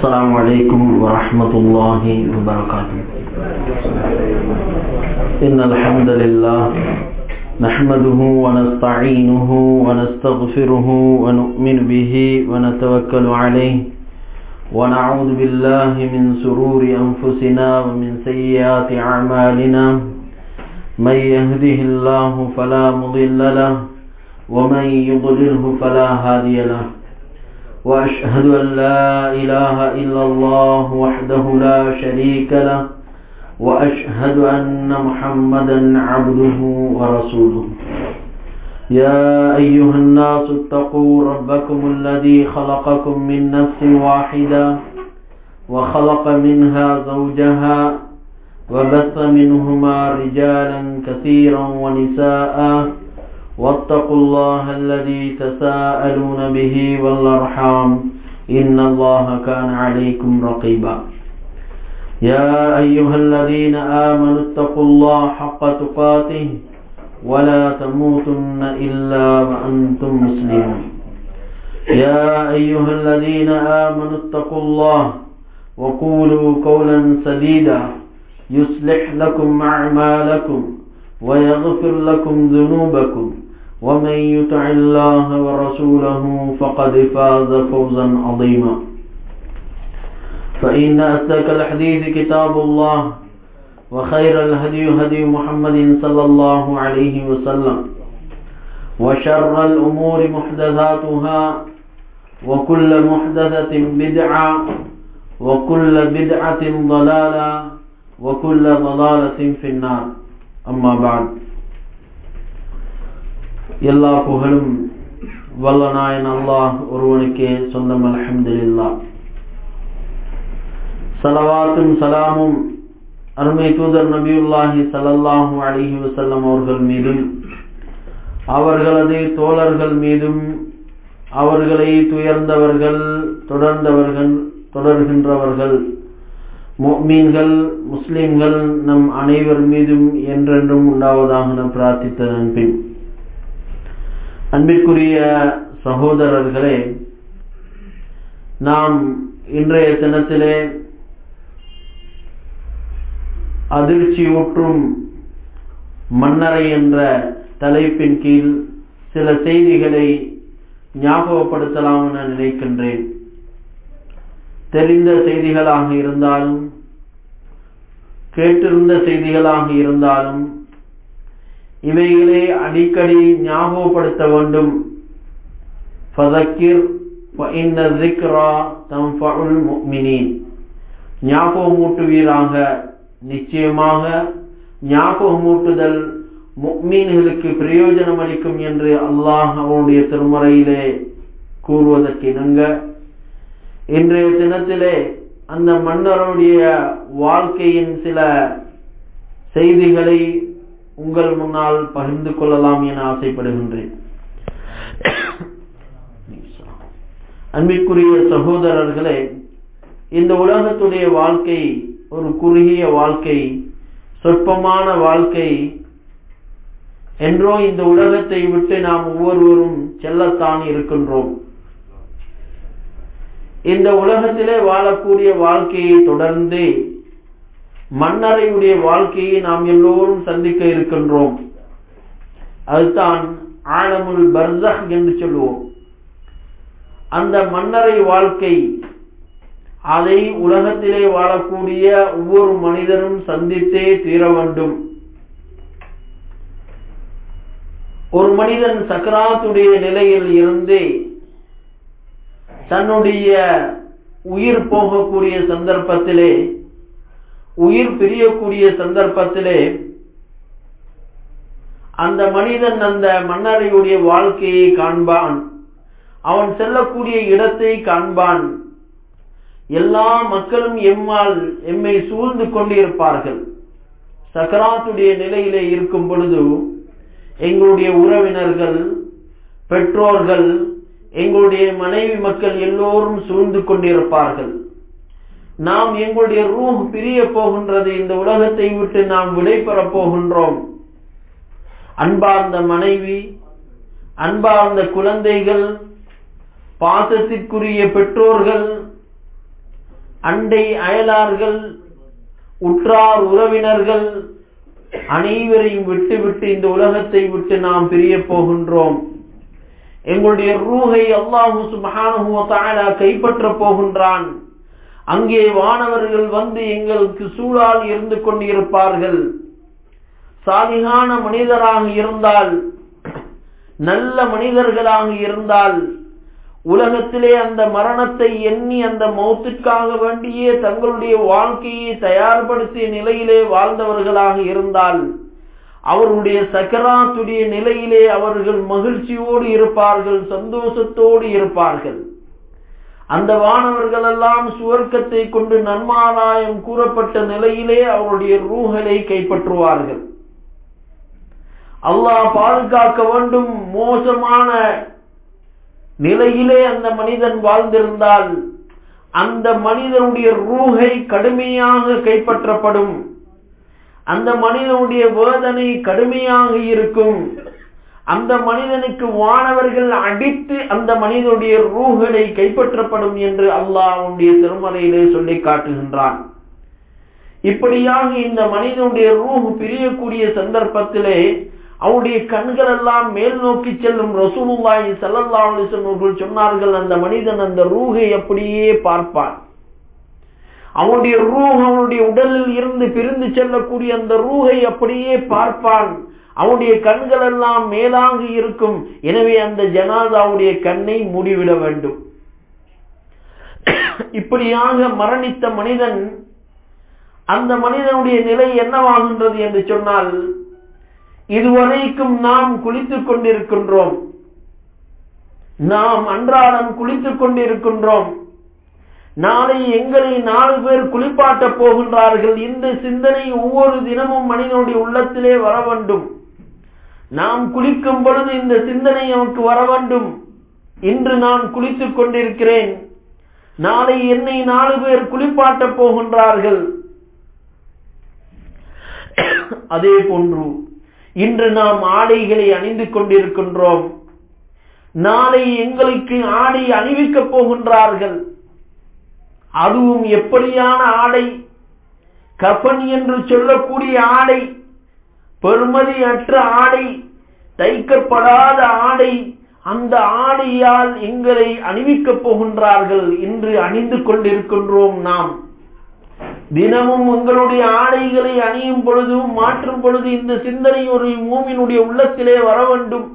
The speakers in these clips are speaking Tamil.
السلام عليكم ورحمة الله وبركاته إن الحمد لله نحمده ونستعينه ونستغفره ونؤمن به ونتوكل عليه ونعوذ بالله من سرور أنفسنا ومن سيئات أعمالنا من يهده الله فلا مضل له ومن يضلله فلا هادي له وأشهد أن لا إله إلا الله وحده لا شريك له وأشهد أن محمدا عبده ورسوله يا أيها الناس اتقوا ربكم الذي خلقكم من نفس واحدة وخلق منها زوجها وبث منهما رجالا كثيرا ونساء واتقوا الله الذي تساءلون به والأرحام إن الله كان عليكم رقيبا يا أيها الذين آمنوا اتقوا الله حق تقاته ولا تموتن إلا وأنتم مسلمون يا أيها الذين آمنوا اتقوا الله وقولوا قولا سديدا يصلح لكم أعمالكم ويغفر لكم ذنوبكم ومن يطع الله ورسوله فقد فاز فوزا عظيما فإن أصدق الحديث كتاب الله وخير الهدي هدي محمد صلى الله عليه وسلم وشر الأمور محدثاتها وكل محدثة بدعة وكل بدعة ضلالة وكل ضلالة في النار அம்மா பான் எல்லா புகழும் வல்ல நாயன் அல்லாஹ் ஒருவனுக்கே சொந்தம் அலமதுல்லா சலவாத்தும் சலாமும் அருமை தூதர் நபியுல்லாஹி சல்லல்லாஹு அலிஹி வசல்லம் அவர்கள் மீதும் அவர்களது தோழர்கள் மீதும் அவர்களை துயர்ந்தவர்கள் தொடர்ந்தவர்கள் தொடர்கின்றவர்கள் மீன்கள் முஸ்லிம்கள் நம் அனைவர் மீதும் என்றென்றும் உண்டாவதாக நம் பிரார்த்தித்த நண்பின் அன்பிற்குரிய சகோதரர்களே நாம் இன்றைய தினத்திலே அதிர்ச்சியூற்றும் மன்னரை என்ற தலைப்பின் கீழ் சில செய்திகளை ஞாபகப்படுத்தலாம் என நினைக்கின்றேன் தெரிந்த செய்திகளாக இருந்தாலும் கேட்டிருந்த செய்திகளாக இருந்தாலும் இவைகளை அடிக்கடி ஞாபகப்படுத்த வேண்டும் ஞாபகமூட்டுவீராக நிச்சயமாக ஞாபகமூட்டுதல் முக்மீன்களுக்கு பிரயோஜனம் அளிக்கும் என்று அல்லாஹ் அவனுடைய திருமுறையிலே கூறுவதற்கு இணங்க இன்றைய தினத்திலே அந்த மன்னருடைய வாழ்க்கையின் சில செய்திகளை உங்கள் முன்னால் பகிர்ந்து கொள்ளலாம் என ஆசைப்படுகின்றேன் அன்பிற்குரிய சகோதரர்களே இந்த உலகத்துடைய வாழ்க்கை ஒரு குறுகிய வாழ்க்கை சொற்பமான வாழ்க்கை என்றோ இந்த உலகத்தை விட்டு நாம் ஒவ்வொருவரும் செல்லத்தான் இருக்கின்றோம் இந்த உலகத்திலே வாழக்கூடிய வாழ்க்கையை தொடர்ந்து மன்னரையுடைய வாழ்க்கையை நாம் எல்லோரும் சந்திக்க இருக்கின்றோம் அதுதான் ஆழமுல் பர்சக் என்று சொல்லுவோம் அந்த மன்னரை வாழ்க்கை அதை உலகத்திலே வாழக்கூடிய ஒவ்வொரு மனிதரும் சந்தித்தே தீர வேண்டும் ஒரு மனிதன் சக்கராத்துடைய நிலையில் இருந்து தன்னுடைய உயிர் போகக்கூடிய சந்தர்ப்பத்திலே உயிர் பிரியக்கூடிய சந்தர்ப்பத்திலே அந்த மனிதன் அந்த மன்னரையுடைய வாழ்க்கையை காண்பான் அவன் செல்லக்கூடிய இடத்தை காண்பான் எல்லா மக்களும் எம்மால் எம்மை சூழ்ந்து கொண்டிருப்பார்கள் சக்கராத்துடைய நிலையிலே இருக்கும் பொழுது எங்களுடைய உறவினர்கள் பெற்றோர்கள் எங்களுடைய மனைவி மக்கள் எல்லோரும் சூழ்ந்து கொண்டிருப்பார்கள் நாம் எங்களுடைய ரூஹ் பிரிய போகின்றது இந்த உலகத்தை விட்டு நாம் விடைபெறப் போகின்றோம் அன்பார்ந்த மனைவி அன்பார்ந்த குழந்தைகள் பாசத்திற்குரிய பெற்றோர்கள் அண்டை அயலார்கள் உற்றார் உறவினர்கள் அனைவரையும் விட்டு விட்டு இந்த உலகத்தை விட்டு நாம் பிரிய போகின்றோம் எங்களுடைய ரூஹை அல்லாஹு சுபஹானஹு தஆலா கைப்பற்ற போகின்றான் அங்கே வானவர்கள் வந்து எங்களுக்கு சூழால் இருந்து கொண்டிருப்பார்கள் சாலிகான மனிதராக இருந்தால் நல்ல மனிதர்களாக இருந்தால் உலகத்திலே அந்த மரணத்தை எண்ணி அந்த மௌத்திற்காக வேண்டியே தங்களுடைய வாழ்க்கையை தயார்படுத்திய நிலையிலே வாழ்ந்தவர்களாக இருந்தால் அவருடைய சக்கராத்துடைய நிலையிலே அவர்கள் மகிழ்ச்சியோடு இருப்பார்கள் சந்தோஷத்தோடு இருப்பார்கள் அந்த வானவர்கள் எல்லாம் சுவர்க்கத்தை கொண்டு நன்மாராயம் கூறப்பட்ட நிலையிலே அவருடைய ரூஹலை கைப்பற்றுவார்கள் அல்லாஹ் பாதுகாக்க வேண்டும் மோசமான நிலையிலே அந்த மனிதன் வாழ்ந்திருந்தால் அந்த மனிதனுடைய ரூஹை கடுமையாக கைப்பற்றப்படும் அந்த மனிதனுடைய வேதனை கடுமையாக இருக்கும் அந்த மனிதனுக்கு வானவர்கள் அடித்து அந்த மனிதனுடைய ரூஹலை கைப்பற்றப்படும் என்று அல்லாஹ் அவனுடைய திருமலையிலே சொல்லி காட்டுகின்றான் இப்படியாக இந்த மனிதனுடைய ரூஹ் பிரியக்கூடிய சந்தர்ப்பத்திலே அவனுடைய கண்கள் எல்லாம் மேல் நோக்கி செல்லும் ரசூலுல்லாஹி ஸல்லல்லாஹு அலைஹி வஸல்லம் சொன்னார்கள் அந்த மனிதன் அந்த ரூஹை அப்படியே பார்ப்பான் அவனுடைய ரூஹ் அவனுடைய உடலில் இருந்து பிரிந்து செல்லக்கூடிய அந்த ரூஹை அப்படியே பார்ப்பான் அவனுடைய கண்கள் எல்லாம் மேலாக இருக்கும் எனவே அந்த ஜனாதாவுடைய கண்ணை மூடிவிட வேண்டும் இப்படியாக மரணித்த மனிதன் அந்த மனிதனுடைய நிலை என்னவாகின்றது என்று சொன்னால் இதுவரைக்கும் நாம் குளித்துக் கொண்டிருக்கின்றோம் நாம் அன்றாடம் குளித்துக் கொண்டிருக்கின்றோம் நாளை எங்களை நாலு பேர் குளிப்பாட்ட போகின்றார்கள் இந்த சிந்தனை ஒவ்வொரு தினமும் மனிதனுடைய உள்ளத்திலே வர வேண்டும் நாம் குளிக்கும் பொழுது இந்த சிந்தனை நமக்கு வர வேண்டும் இன்று நான் குளித்துக் கொண்டிருக்கிறேன் நாளை என்னை நாலு பேர் குளிப்பாட்ட போகின்றார்கள் அதே போன்று இன்று நாம் ஆடைகளை அணிந்து கொண்டிருக்கின்றோம் நாளை எங்களுக்கு ஆடை அணிவிக்கப் போகின்றார்கள் அதுவும் எப்படியான ஆடை கஃபன் என்று சொல்லக்கூடிய ஆடை பெருமதி அற்ற ஆடை தைக்கப்படாத ஆடை அந்த ஆடையால் எங்களை அணிவிக்கப் போகின்றார்கள் இன்று அணிந்து கொண்டிருக்கின்றோம் நாம் தினமும் உங்களுடைய ஆடைகளை அணியும் பொழுதும் மாற்றும் பொழுது இந்த சிந்தனை ஒரு மூமினுடைய உள்ளத்திலே வர வேண்டும்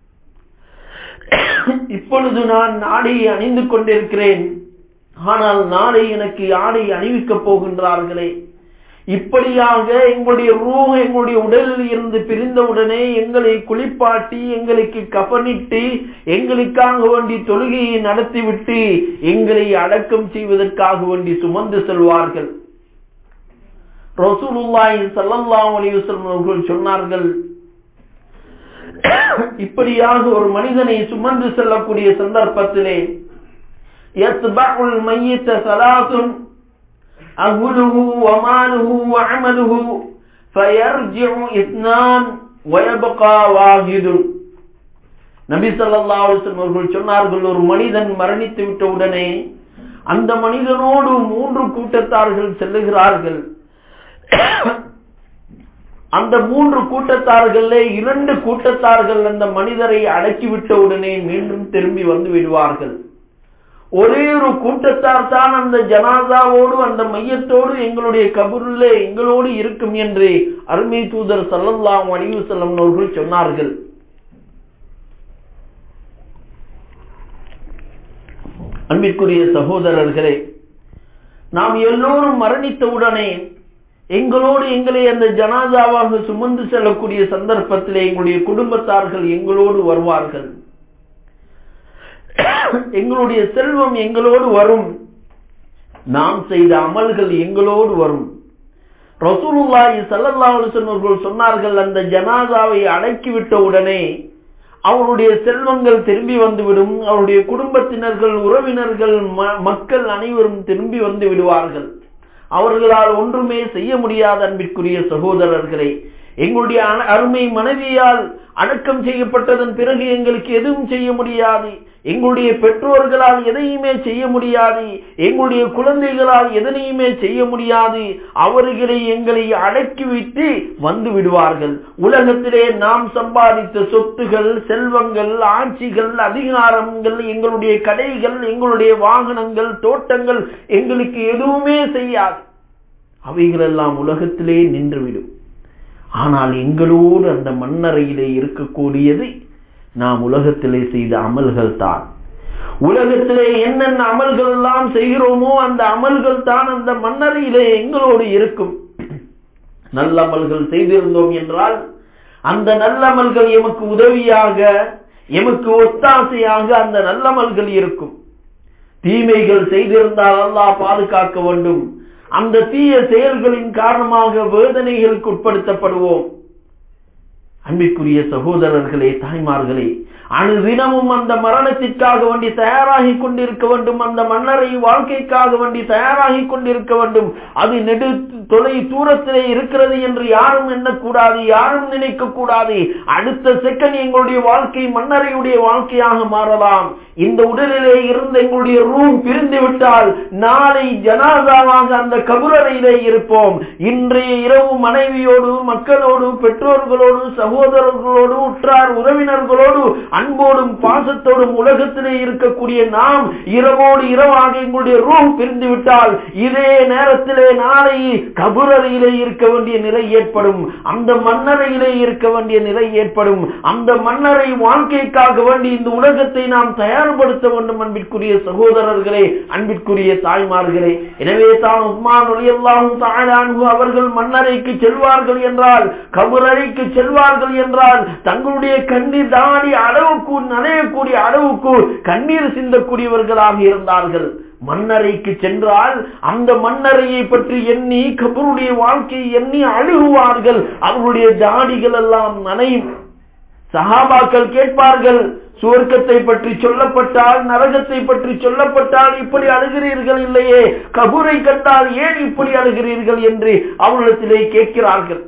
இப்பொழுது நான் ஆடையை அணிந்து கொண்டிருக்கிறேன் ஆனால் நாளை எனக்கு ஆடை அணிவிக்கப் போகின்றார்களே இப்படியாக எங்களுடைய ரூஹ் எங்களுடைய உடலில் இருந்து பிரிந்தவுடனே எங்களை குளிப்பாட்டி எங்களுக்கு கபனிட்டு எங்களுக்காக வேண்டி தொழுகையை நடத்திவிட்டு எங்களை அடக்கம் செய்வதற்காக வேண்டி சுமந்து செல்வார்கள் ரசூலுல்லாஹி ஸல்லல்லாஹு அலைஹி வஸல்லம் அவர்கள் சொன்னார்கள் இப்படியாக ஒரு மனிதனை சுமந்து செல்லக்கூடிய சந்தர்ப்பத்திலே யத்பஉல் மையித்த ஸலாத்துன் அஹ்லுஹு வமாலுஹு வஅமலுஹு ஃபயர்ஜிஉ இத்னான் வயபகா வாஹிதுன் நபி ஸல்லல்லாஹு அலைஹி வஸல்லம் அவர்கள் சொன்னார்கள் ஒரு மனிதன் மரணித்து விட்ட உடனே அந்த மனிதனோடு மூன்று கூட்டத்தார்கள் செல்லுகிறார்கள் அந்த மூன்று கூட்டத்தார்களே இரண்டு கூட்டத்தார்கள் அந்த மனிதரை அடக்கிவிட்ட உடனே மீண்டும் திரும்பி வந்து விடுவார்கள் ஒரே ஒரு கூட்டத்தார் தான் அந்த ஜனாதாவோடு அந்த மையத்தோடு எங்களுடைய கபூரில் எங்களோடு இருக்கும் என்று அருமை தூதர் சல்லல்லாம் அழிவு செல்லம் அவர்கள் சொன்னார்கள் அன்பிற்குரிய சகோதரர்களே நாம் எல்லோரும் மரணித்தவுடனே எங்களோடு எங்களை அந்த ஜனாதாவாக சுமந்து செல்லக்கூடிய சந்தர்ப்பத்திலே எங்களுடைய குடும்பத்தார்கள் எங்களோடு வருவார்கள் எங்களுடைய செல்வம் எங்களோடு வரும் நாம் செய்த அமல்கள் எங்களோடு வரும் ரசூலுல்லாஹி ஸல்லல்லாஹு அலைஹி வஸல்லம் சொன்னார்கள் அந்த ஜனாதாவை அடக்கிவிட்ட உடனே அவருடைய செல்வங்கள் திரும்பி வந்துவிடும் அவருடைய குடும்பத்தினர்கள் உறவினர்கள் மக்கள் அனைவரும் திரும்பி வந்து விடுவார்கள் அவர்களால் ஒன்றுமே செய்ய முடியாத அன்பிற்குரிய சகோதரர்களே எங்களுடைய அருமை மனைவியால் அடக்கம் செய்யப்பட்டதன் பிறகு எங்களுக்கு எதுவும் செய்ய முடியாது எங்களுடைய பெற்றோர்களால் எதையுமே செய்ய முடியாது எங்களுடைய குழந்தைகளால் எதனையுமே செய்ய முடியாது அவர்களை எங்களை அடக்கிவிட்டு வந்து விடுவார்கள் உலகத்திலே நாம் சம்பாதித்த சொத்துகள் செல்வங்கள் ஆட்சிகள் அதிகாரங்கள் எங்களுடைய கடைகள் எங்களுடைய வாகனங்கள் தோட்டங்கள் எங்களுக்கு எதுவுமே செய்யாது அவைகளெல்லாம் உலகத்திலே நின்றுவிடும் ஆனால் எங்களோடு அந்த மண்ணறையிலே இருக்கக்கூடியது நாம் உலகத்திலே செய்த அமல்கள் தான் உலகத்திலே என்னென்ன அமல்கள் எல்லாம் செய்கிறோமோ அந்த அமல்கள் தான் அந்த மண்ணறையிலே எங்களோடு இருக்கும் நல்லமல்கள் செய்திருந்தோம் என்றால் அந்த நல்லமல்கள் எமக்கு உதவியாக எமக்கு ஒத்தாசையாக அந்த நல்லமல்கள் இருக்கும் தீமைகள் செய்திருந்தால் அல்லாஹ் பாதுகாக்க வேண்டும் அந்த தீய செயல்களின் காரணமாக வேதனைகளுக்கு உட்படுத்தப்படுவோம் அன்பிற்குரிய சகோதரர்களே தாய்மார்களே அணுதினமும் அந்த மரணத்திற்காக வேண்டி தயாராகி கொண்டிருக்க வேண்டும் அந்த மன்னரை வாழ்க்கைக்காக வேண்டி தயாராகி கொண்டிருக்க வேண்டும் அது நெடு தொலை தூரத்திலே இருக்கிறது என்று யாரும் எண்ணக்கூடாது யாரும் நினைக்க கூடாது அடுத்த செகண்ட் எங்களுடைய வாழ்க்கை மன்னரையுடைய வாழ்க்கையாக மாறலாம் இந்த உடலிலே இருந்து எங்களுடைய ரூம் பிரிந்து விட்டால் நாளை ஜனாதாவாக அந்த கபுரறையிலே இருப்போம் இன்றைய இரவு மனைவியோடு மக்களோடு பெற்றோர்களோடு சகோதரர்களோடு உற்றார் உறவினர்களோடு அன்போடும் பாசத்தோடும் உலகத்திலே இருக்கக்கூடிய நாம் இரவோடு இரவாக எங்களுடைய ரூம் பிரிந்து விட்டால் இதே நேரத்திலே நாளை கபுரறையிலே இருக்க வேண்டிய நிலை ஏற்படும் அந்த மன்னரையிலே இருக்க வேண்டிய நிலை ஏற்படும் அந்த மன்னரை வாழ்க்கைக்காக வேண்டி இந்த உலகத்தை நாம் தயார்படுத்த வேண்டும் அன்பிற்குரிய சகோதரர்களே அன்பிற்குரிய தாய்மார்களே எனவே தான் உஸ்மான் ஒளியல்லாவும் தாயான்கு அவர்கள் மன்னரைக்கு செல்வார்கள் என்றால் கபுரறைக்கு செல்வார்கள் என்றால் தங்களுடைய கண்ணீர் தாடி அளவுக்கு நனையக்கூடிய அளவுக்கு கண்ணீர் சிந்தக்கூடியவர்களாக இருந்தார்கள் மன்னரைக்கு சென்றால் அந்த மன்னரையை பற்றி எண்ணி கபருடைய வாழ்க்கையை எண்ணி அழுகுவார்கள் அவர்களுடைய தாடிகள் எல்லாம் நனையும் சஹாபாக்கள் கேட்பார்கள் சுவர்க்கத்தை பற்றி சொல்லப்பட்டால் நரகத்தை பற்றி சொல்லப்பட்டால் இப்படி அழுகிறீர்கள் இல்லையே கபூரை கண்டால் ஏன் இப்படி அழுகிறீர்கள் என்று அவர்களிடத்திலே கேட்கிறார்கள்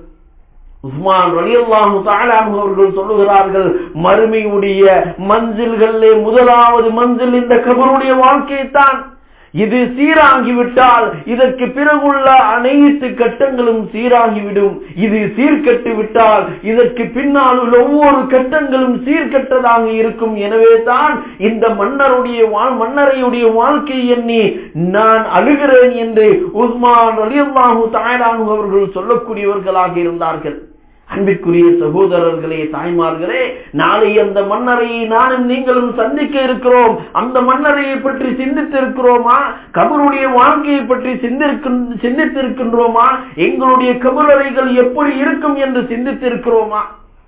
உஸ்மான் ரலியல்லாஹு தஆலாஹு அவர்கள் சொல்லுகிறார்கள் மறுமையுடைய மஞ்சில்களிலே முதலாவது மஞ்சில் இந்த கபருடைய வாழ்க்கை தான் இது சீராகிவிட்டால் இதற்கு பிறகுள்ள அனைத்து கட்டங்களும் சீராகிவிடும் இது சீர்கட்டு விட்டால் இதற்கு பின்னால் உள்ள ஒவ்வொரு கட்டங்களும் சீர்கட்டதாக இருக்கும் எனவே தான் இந்த மன்னருடைய மன்னரையுடைய வாழ்க்கை எண்ணி நான் அழுகிறேன் என்று உஸ்மான் அலியல்லாஹு தாயலானு அவர்கள் சொல்லக்கூடியவர்களாக இருந்தார்கள் அன்பிற்குரிய சகோதரர்களே தாய்மார்களே நாளை அந்த மன்னரையை நானும் நீங்களும் சந்திக்க இருக்கிறோம் அந்த மன்னரையை பற்றி சிந்தித்து இருக்கிறோமா கபருடைய வாழ்க்கையை பற்றி சிந்தித்திருக்கின்றோமா எங்களுடைய கபரறைகள் எப்படி இருக்கும் என்று சிந்தித்திருக்கிறோமா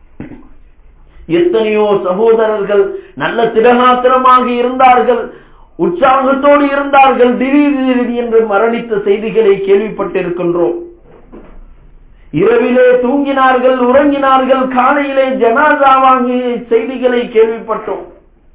எத்தனையோ சகோதரர்கள் நல்ல திடகாத்திரமாக இருந்தார்கள் உற்சாகத்தோடு இருந்தார்கள் திடீர் என்று மரணித்த செய்திகளை கேள்விப்பட்டிருக்கின்றோம் இரவிலே தூங்கினார்கள் உறங்கினார்கள் காலையிலே ஜனாதா வாங்கிய செய்திகளை கேள்விப்பட்டோம்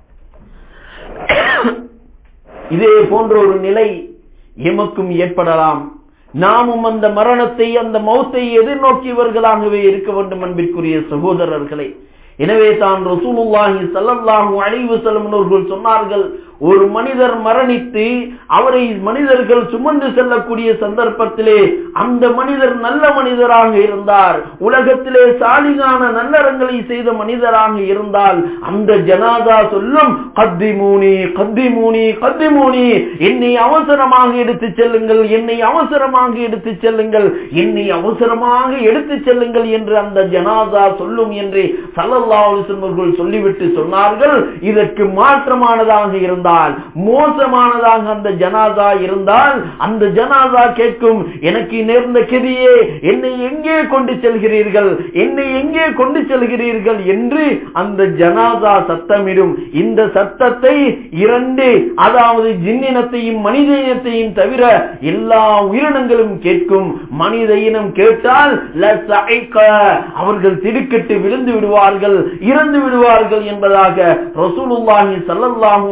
இதே போன்ற ஒரு நிலை எமக்கும் ஏற்படலாம் நாமும் அந்த மரணத்தை அந்த மௌத்தை எதிர்நோக்கியவர்களாகவே இருக்க வேண்டும் அன்பிற்குரிய சகோதரர்களே எனவே தான் ரசூலுல்லாஹி ஸல்லல்லாஹு அலைஹி வஸல்லம் அவர்கள் சொன்னார்கள் ஒரு மனிதர் மரணித்து அவரை மனிதர்கள் சுமந்து செல்லக்கூடிய சந்தர்ப்பத்திலே அந்த மனிதர் நல்ல மனிதராக இருந்தார் உலகத்திலே சாலிகான நல்லறங்களை செய்த மனிதராக இருந்தால் அந்த ஜனாதா சொல்லும் கத்திமூனி கத்திமூனி கத்திமூனி என்னை அவசரமாக எடுத்துச் செல்லுங்கள் என்னை அவசரமாக எடுத்துச் செல்லுங்கள் என்னை அவசரமாக எடுத்துச் செல்லுங்கள் என்று அந்த ஜனாதா சொல்லும் என்று சல்லல்லாஹு சொல்லிவிட்டு சொன்னார்கள் இதற்கு மாற்றமானதாக இருந்தால் மோசமானதாக அந்த ஜனாதா இருந்தால் அந்த ஜனாதா கேட்கும் எனக்கு நேர்ந்த கெதியே என்னை எங்கே கொண்டு செல்கிறீர்கள் என்னை எங்கே கொண்டு செல்கிறீர்கள் என்று அந்த ஜனாதா சத்தமிடும் இந்த சத்தத்தை இரண்டு அதாவது ஜின்னினத்தையும் மனித இனத்தையும் தவிர எல்லா உயிரினங்களும் கேட்கும் மனித இனம் கேட்டால் அவர்கள் திடுக்கிட்டு விழுந்து விடுவார்கள் இறந்து விடுவார்கள் என்பதாக ரசூலுல்லாஹி ஸல்லல்லாஹு அலைஹி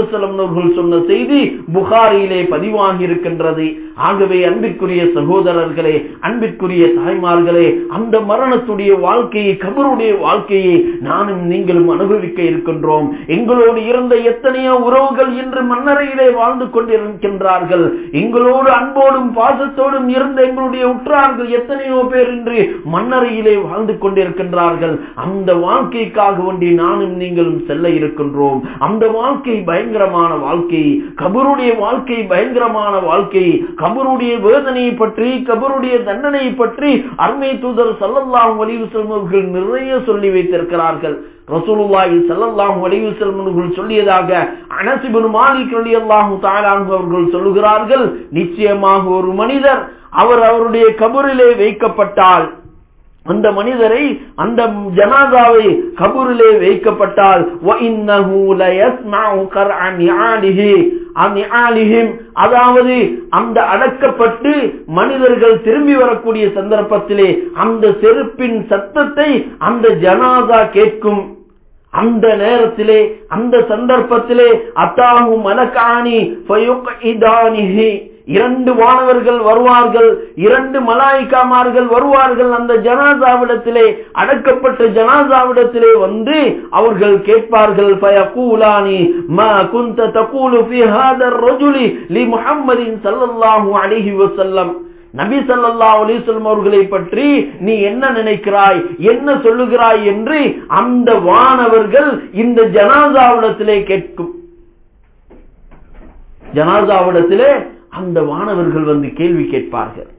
வஸல்லம் அவர்கள் சொன்ன செய்தி புகாரியிலே பதிவாகி இருக்கின்றது ஆகவே அன்பிற்குரிய சகோதரர்களே அன்பிற்குரிய தாய்மார்களே அந்த மரணத்துடைய வாழ்க்கையை கபருடைய வாழ்க்கையை நானும் நீங்களும் அனுபவிக்க இருக்கின்றோம் எங்களோடு இருந்த எத்தனையோ உறவுகள் இன்று மன்னரையிலே வாழ்ந்து கொண்டிருக்கின்றார்கள் எங்களோடு அன்போடும் பாசத்தோடும் இருந்த எங்களுடைய உற்றார்கள் எத்தனையோ பேர் இன்று மன்னரையிலே வாழ்ந்து கொண்டிருக்கின்றார்கள் அந்த வாழ்க்கைக்காக வேண்டி நானும் நீங்களும் செல்ல இருக்கின்றோம் அந்த வாழ்க்கை பயங்கரமான வாழ்க்கை கபருடைய வாழ்க்கை பயங்கரமான வாழ்க்கை கபருடைய வேதனையை பற்றி கபருடைய தண்டனையை பற்றி அருமை தூதர் சல்லல்லாஹு அலைஹி வஸல்லம் அவர்கள் நிறைய சொல்லி வைத்திருக்கிறார்கள் ரசூலுல்லாஹி ஸல்லல்லாஹு அலைஹி வஸல்லம் அவர்கள் சொல்லியதாக அனஸ் இப்னு மாலிக் ரலியல்லாஹு தஆலா அன்ஹு அவர்கள் சொல்லுகிறார்கள் நிச்சயமாக ஒரு மனிதர் அவர் அவருடைய கபரிலே வைக்கப்பட்டால் அந்த மனிதரை அந்த ஜனாதாவை கபூரிலே வைக்கப்பட்டால் وَإِنَّهُ لَيَسْمَعُ قَرْعَ نِعَالِهِ அந்நியாலிஹிம் அதாவது அந்த அடக்கப்பட்டு மனிதர்கள் திரும்பி வரக்கூடிய சந்தர்ப்பத்திலே அந்த செருப்பின் சத்தத்தை அந்த ஜனாதா கேட்கும் அந்த நேரத்திலே அந்த சந்தர்ப்பத்திலே அத்தாஹு மலக்காணி இரண்டு வானவர்கள் வருவார்கள் இரண்டு மலாய்க்காமார்கள் வருவார்கள் அந்த ஜனாசாவிடத்திலே அடக்கப்பட்ட ஜனாசாவிடத்திலே வந்து அவர்கள் கேட்பார்கள் ஃபயகூலானி மா குந்த தகூலு ஃபி ஹாதர் ரஜுலி லி முஹம்மதின் ஸல்லல்லாஹு அலைஹி வஸல்லம் நபி சல்லா அலிஸ்லம் அவர்களை பற்றி நீ என்ன நினைக்கிறாய் என்ன சொல்லுகிறாய் என்று அந்த வானவர்கள் இந்த ஜனாசாவிடத்திலே கேட்கும் ஜனாசாவிடத்திலே அந்த வானவர்கள் வந்து கேள்வி கேட்பார்கள்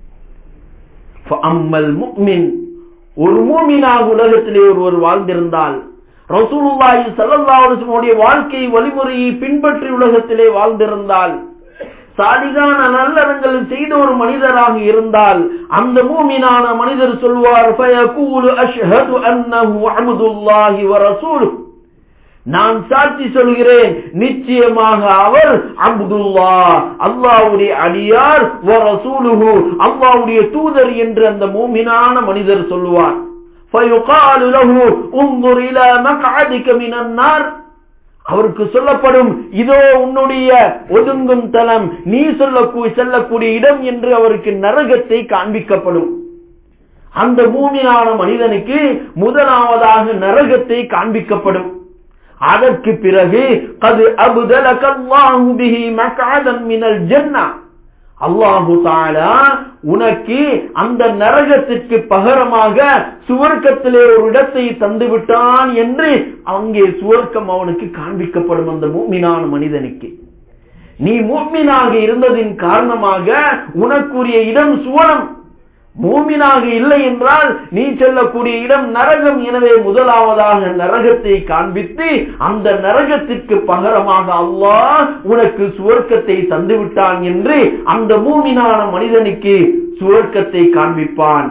அம்மல் முக்மின் ஒரு மூமினாக உலகத்திலே ஒருவர் வாழ்ந்திருந்தால் ரசூலுல்லாஹி ஸல்லல்லாஹு அலைஹி வஸல்லம் வாழ்க்கை வழிமுறையை பின்பற்றி உலகத்திலே வாழ்ந்திருந்தால் சாலிகான நல்லறங்கள் செய்த ஒரு மனிதராக இருந்தால் அந்த மூமினான மனிதர் சொல்வார் ஃபயகூலு அஷ்ஹது அன்னஹு அப்துல்லாஹி வ ரசூலுஹு நான் சாட்சி சொல்கிறேன் நிச்சயமாக அவர் அப்துல்லா அல்லாவுடைய அடியார் ரசூலுஹு அல்லாவுடைய தூதர் என்று அந்த மூமினான மனிதர் சொல்லுவார் فيقال له انظر الى مقعدك من النار அவருக்கு சொல்லப்படும் இதோ உன்னுடைய ஒதுங்கும் தலம் நீ சொல்ல செல்லக்கூடிய இடம் என்று அவருக்கு நரகத்தை காண்பிக்கப்படும் அந்த பூமியான மனிதனுக்கு முதலாவதாக நரகத்தை காண்பிக்கப்படும் அதற்கு பிறகு அது அபுதலகல்லாஹு பிஹி மக்அதன் மினல் ஜன்னah அல்லாஹு தாலா உனக்கு அந்த நரகத்திற்கு பகரமாக சுவர்க்கத்திலே ஒரு இடத்தை தந்து விட்டான் என்று அங்கே சுவர்க்கம் அவனுக்கு காண்பிக்கப்படும் அந்த மூமினான மனிதனுக்கு நீ மூமினாக இருந்ததின் காரணமாக உனக்குரிய இடம் சுவனம் மூமினாக இல்லை என்றால் நீ செல்லக்கூடிய இடம் நரகம் எனவே முதலாவதாக நரகத்தை காண்பித்து அந்த நரகத்திற்கு பகரமாக அல்லாஹ் உனக்கு சுவர்க்கத்தை தந்துவிட்டான் என்று அந்த மூமினான மனிதனுக்கு சுவர்க்கத்தை காண்பிப்பான்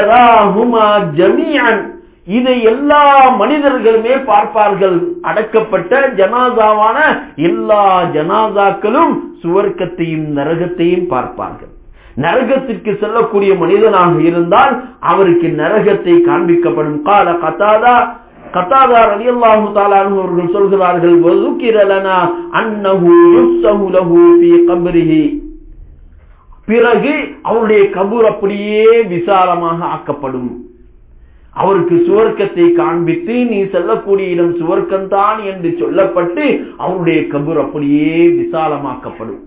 ஜமீஅன் இதை எல்லா மனிதர்களுமே பார்ப்பார்கள் அடக்கப்பட்ட ஜனாதாவான எல்லா ஜனாதாக்களும் சுவர்க்கத்தையும் நரகத்தையும் பார்ப்பார்கள் நரகத்திற்கு செல்லக்கூடிய மனிதனாக இருந்தால் அவருக்கு நரகத்தை காண்பிக்கப்படும் கால கத்தாதா கத்தாதார் அலி அல்லாஹு தாலானு அவர்கள் சொல்கிறார்கள் வதுக்கிரலனா அன்னஹு யுஸ்ஸஹு லஹு ஃபீ கப்ரிஹி பிறகு அவருடைய கபூர் அப்படியே விசாலமாக ஆக்கப்படும் அவருக்கு சுவர்க்கத்தை காண்பித்து நீ செல்லக்கூடிய இடம் சுவர்க்கம்தான் என்று சொல்லப்பட்டு அவருடைய கபூர் அப்படியே விசாலமாக்கப்படும்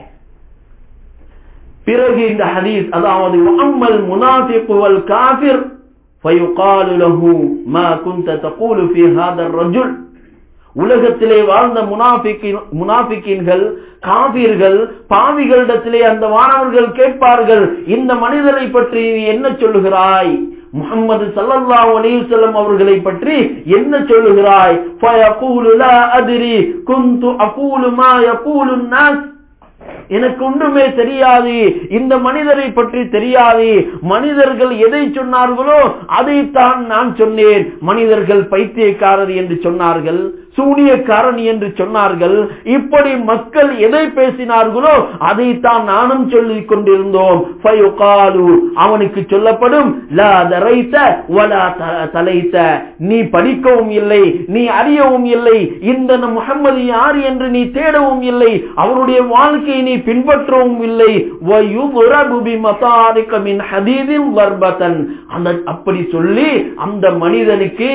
பிறகு இந்த ஹதீஸ் அதாவது அம்மல் முனாஃபிக் வல் காஃபிர் فيقال له ما كنت تقول في هذا الرجل உலகத்திலே வாழ்ந்த முனாபிக்கின்கள் காபீர்கள் பாவிகளிடத்திலே அந்த மாணவர்கள் கேட்பார்கள் இந்த மனிதரை பற்றி என்ன சொல்லுகிறாய் முகமது சல்லல்லாஹு அலைஹி வஸல்லம் அவர்களை பற்றி என்ன சொல்லுகிறாய் ஃபயகூலு லா அத்ரி குன்து அகூலு மா யகூலு الناس எனக்கு ஒன்றுமே தெரியாது இந்த மனிதரை பற்றி தெரியாது மனிதர்கள் எதை சொன்னார்களோ அதைத்தான் நான் சொன்னேன் மனிதர்கள் பைத்தியக்காரர் என்று சொன்னார்கள் சூனியக்காரன் என்று சொன்னார்கள் இப்படி மக்கள் எதை பேசினார்களோ அதைத்தான் நானும் சொல்லிக் கொண்டிருந்தோம் ஃபயுகாலு அவனுக்கு சொல்லப்படும் லா தரைத்த வலா த- தலைத்த நீ படிக்கவும் இல்லை நீ அறியவும் இல்லை இந்த முகம்மது யார் என்று நீ தேடவும் இல்லை அவருடைய வாழ்க்கையை நீ பின்பற்றவும் இல்லை வயுதுரபு பிமதாரிக மின் ஹதீதின் வர்பதன் அந்த அப்படி சொல்லி அந்த மனிதனுக்கு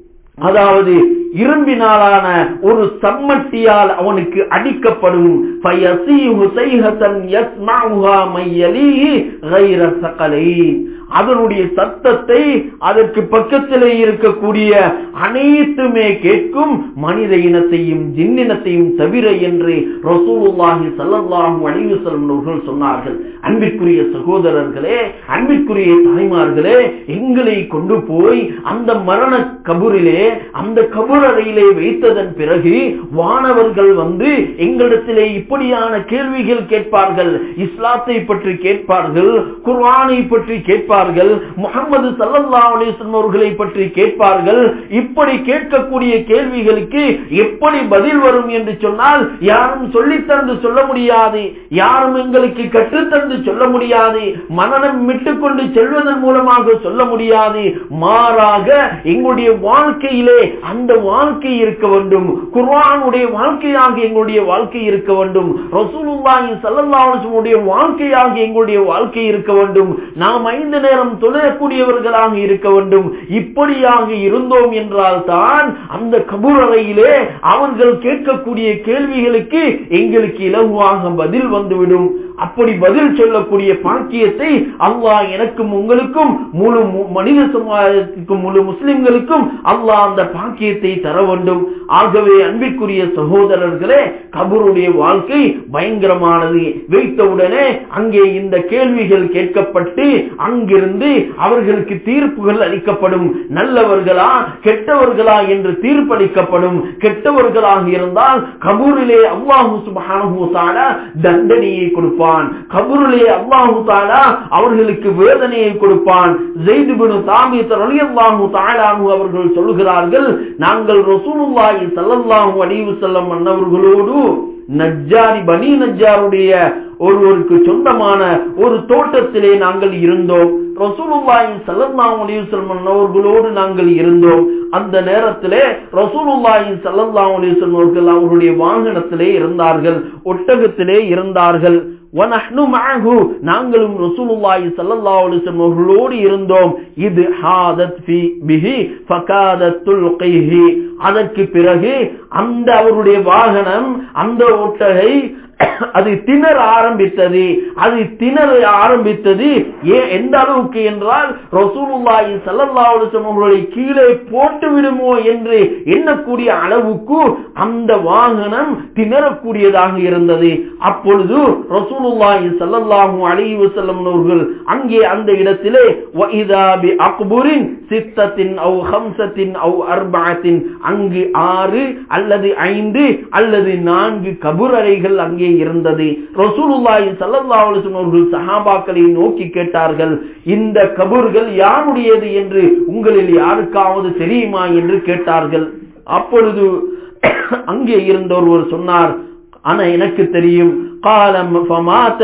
அதாவது இரும்பினாலான ஒரு சம்மட்டியால் அவனுக்கு அடிக்கப்படும் ஃபயசீஹு சைஹத்தன் யஸ்மஉஹா மையலீஹி கைர ஸகலைன் அதனுடைய சத்தத்தை அதற்கு பக்கத்திலே இருக்கக்கூடிய அனைத்துமே கேட்கும் மனித இனத்தையும் ஜின்னினத்தையும் தவிர என்று ரசூலுல்லாஹி ஸல்லல்லாஹு அலைஹி வஸல்லம் அவர்கள் சொன்னார்கள் அன்பிற்குரிய சகோதரர்களே அன்பிற்குரிய தாய்மார்களே எங்களை கொண்டு போய் அந்த மரண கபூரிலே அந்த கபூர் அறையிலே வைத்ததன் பிறகு வானவர்கள் வந்து எங்களிடத்திலே இப்படியான கேள்விகள் கேட்பார்கள் இஸ்லாத்தை பற்றி கேட்பார்கள் குர்ஆனை பற்றி கேட்பார்கள் முகமது சல்லல்லாஹு அலைஹி வஸல்லம் அவர்களை பற்றி கேட்பார்கள் இப்படி கேட்கக்கூடிய கேள்விகளுக்கு எப்படி பதில் வரும் என்று சொன்னால் யாரும் சொல்லித் தந்து சொல்ல முடியாது யாரும் எங்களுக்கு கற்றுத்தந்து சொல்ல முடியாது மனநம் விட்டுக்கொண்டு செல்வதன் மூலமாக சொல்ல முடியாது மாறாக எங்களுடைய வாழ்க்கையிலே அந்த வாழ்க்கை இருக்க வேண்டும் குர்ஆனுடைய வாழ்க்கையாக எங்களுடைய வாழ்க்கை இருக்க வேண்டும் ரசூலுல்லாஹி ஸல்லல்லாஹு அலைஹி வஸல்லம் உடைய வாழ்க்கையாக எங்களுடைய வாழ்க்கை இருக்க வேண்டும் நாம் ஐந்து நேரம் தொழக்கூடியவர்களாக இருக்க வேண்டும் இப்படியாக இருந்தோம் என்றால் தான் அந்த கபூர் அறையிலே அவர்கள் கேட்கக்கூடிய கேள்விகளுக்கு எங்களுக்கு இலகுவாக பதில் வந்துவிடும் அப்படி பதில் சொல்லக்கூடிய பாக்கியத்தை அல்லாஹ் எனக்கும் உங்களுக்கும் முழு மு- மனித சமுதாயத்துக்கும் முழு முஸ்லிம்களுக்கும் அல்லாஹ் அந்த பாக்கியத்தை தர வேண்டும் ஆகவே அன்பிற்குரிய சகோதரர்களே கபருடைய வாழ்க்கை பயங்கரமானது வைத்தவுடனே அங்கே இந்த கேள்விகள் கேட்கப்பட்டு அங்கிருந்து அவர்களுக்கு தீர்ப்புகள் அளிக்கப்படும் நல்லவர்களா கெட்டவர்களா என்று தீர்ப்பளிக்கப்படும் கெட்டவர்களாக இருந்தால் கபூரிலே அல்லாஹு சுப்ஹானஹு வ தஆலா தண்டனையை கொடுப்பான் கபூரிலே அல்லாஹு தஆலா அவர்களுக்கு வேதனையை கொடுப்பான் ஸெய்த் இப்னு தாபித் ரலியல்லாஹு தஆலா அன்ஹு அவர்கள் சொல்கிறார்கள் நாங்கள் ரசூலுல்லாஹி ஸல்லல்லாஹு அலைஹி வஸல்லம் அன்னவர்களோடு நஜ்ஜாரி பனி நஜ்ஜாருடைய ஒருவருக்கு சொந்தமான ஒரு தோட்டத்திலே நாங்கள் இருந்தோம் ரசூலுல்லாஹி ஸல்லல்லாஹு அலைஹி வஸல்லம் அவர்களோடு நாங்கள் இருந்தோம் அந்த நேரத்திலே ரசூலுல்லாஹி ஸல்லல்லாஹு அலைஹி வஸல்லம் அவர்கள் அவருடைய வாகனத்திலே இருந்தார்கள் ஒட்டகத்திலே இருந்தார்கள் வனஹ்னு மஅஹு நாங்களும் ரசூலுல்லாஹி ஸல்லல்லாஹு அலைஹி வஸல்லம் அவர்களோடு இருந்தோம் இது ஹாதத் ஃபி பிஹி ஃபகாதத் துல்கிஹி அதற்கு பிறகு அந்த அவருடைய வாகனம் அந்த ஒட்டகை அது திணற ஆரம்பித்தது அது திணற ஆரம்பித்தது ஏன் எந்த அளவுக்கு என்றால் ரசூலுல்லாஹி ஸல்லல்லாஹு அலைஹி வஸல்லம் அவர்களை கீழே போட்டு விடுமோ என்று எண்ணக்கூடிய அளவுக்கு அந்த வாகனம் திணறக்கூடியதாக இருந்தது அப்பொழுது ரசூலுல்லாஹி ஸல்லல்லாஹு அலைஹி வஸல்லம் அவர்கள் அங்கே அந்த இடத்திலே வஇதா பி அக்புரின் சித்தத்தின் அவ் ஹம்சத்தின் அவ் அர்பஅத்தின் அங்கு ஆறு அல்லது ஐந்து அல்லது நான்கு கபுரறைகள் அங்கே இருந்தது ரசூலுல்லாஹி ஸல்லல்லாஹு அலைஹி வஸல்லம் அவர்கள் சஹாபாக்களை நோக்கி கேட்டார்கள் இந்த கபூர்கள் யாருடையது என்று உங்களில் யாருக்காவது தெரியுமா என்று கேட்டார்கள் அப்பொழுது அங்கே இருந்த ஒருவர் சொன்னார் ஆனா எனக்கு தெரியும் காலம் ஃபமாத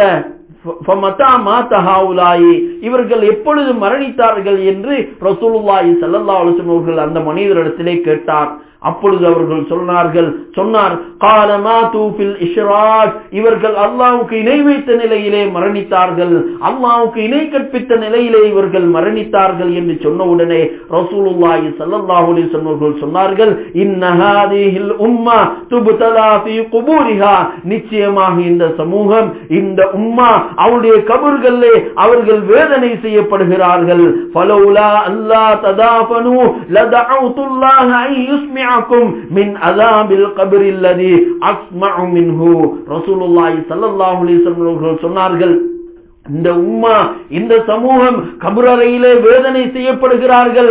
ஃபமதா மாத ஹாவுலாயி இவர்கள் எப்பொழுது மரணித்தார்கள் என்று ரசூலுல்லாஹி ஸல்லல்லாஹு அலைஹி வஸல்லம் அவர்கள் அந்த மனிதரிடத்திலே கேட்டார் அப்பொழுது அவர்கள் சொன்னார்கள் சொன்னார் காலமா தூஃபில் இஷ்ராக் இவர்கள் அல்லாஹ்வுக்கு இணை வைத்த நிலையிலே மரணித்தார்கள் அல்லாஹ்வுக்கு இணை கற்பித்த நிலையிலே இவர்கள் மரணித்தார்கள் என்று சொன்ன உடனே ரசூலுல்லாஹி ஸல்லல்லாஹு அலைஹி வஸல்லம் அவர்கள் சொன்னார்கள் இன்ன ஹாதிஹில் உம்மா துப்தலா ஃபீ குபூரிஹா நிச்சயமாக இந்த சமூகம் இந்த உம்மா அவருடைய கபர்களிலே அவர்கள் வேதனை செய்யப்படுகிறார்கள் ஃபலௌலா அல்லா ததாஃபனு லதஅவுதுல்லாஹ ஐ யுஸ்மிஅக்கும் மின் அஸாபில் கப்ரி அல்லதி அஸ்மஉ மின்ஹு ரசூலுல்லாஹி ஸல்லல்லாஹு அலைஹி வஸல்லம் அவர்கள் சொன்னார்கள் இந்த உம்மா இந்த சமூகம் கபரறையிலே வேதனை செய்யப்படுகிறார்கள்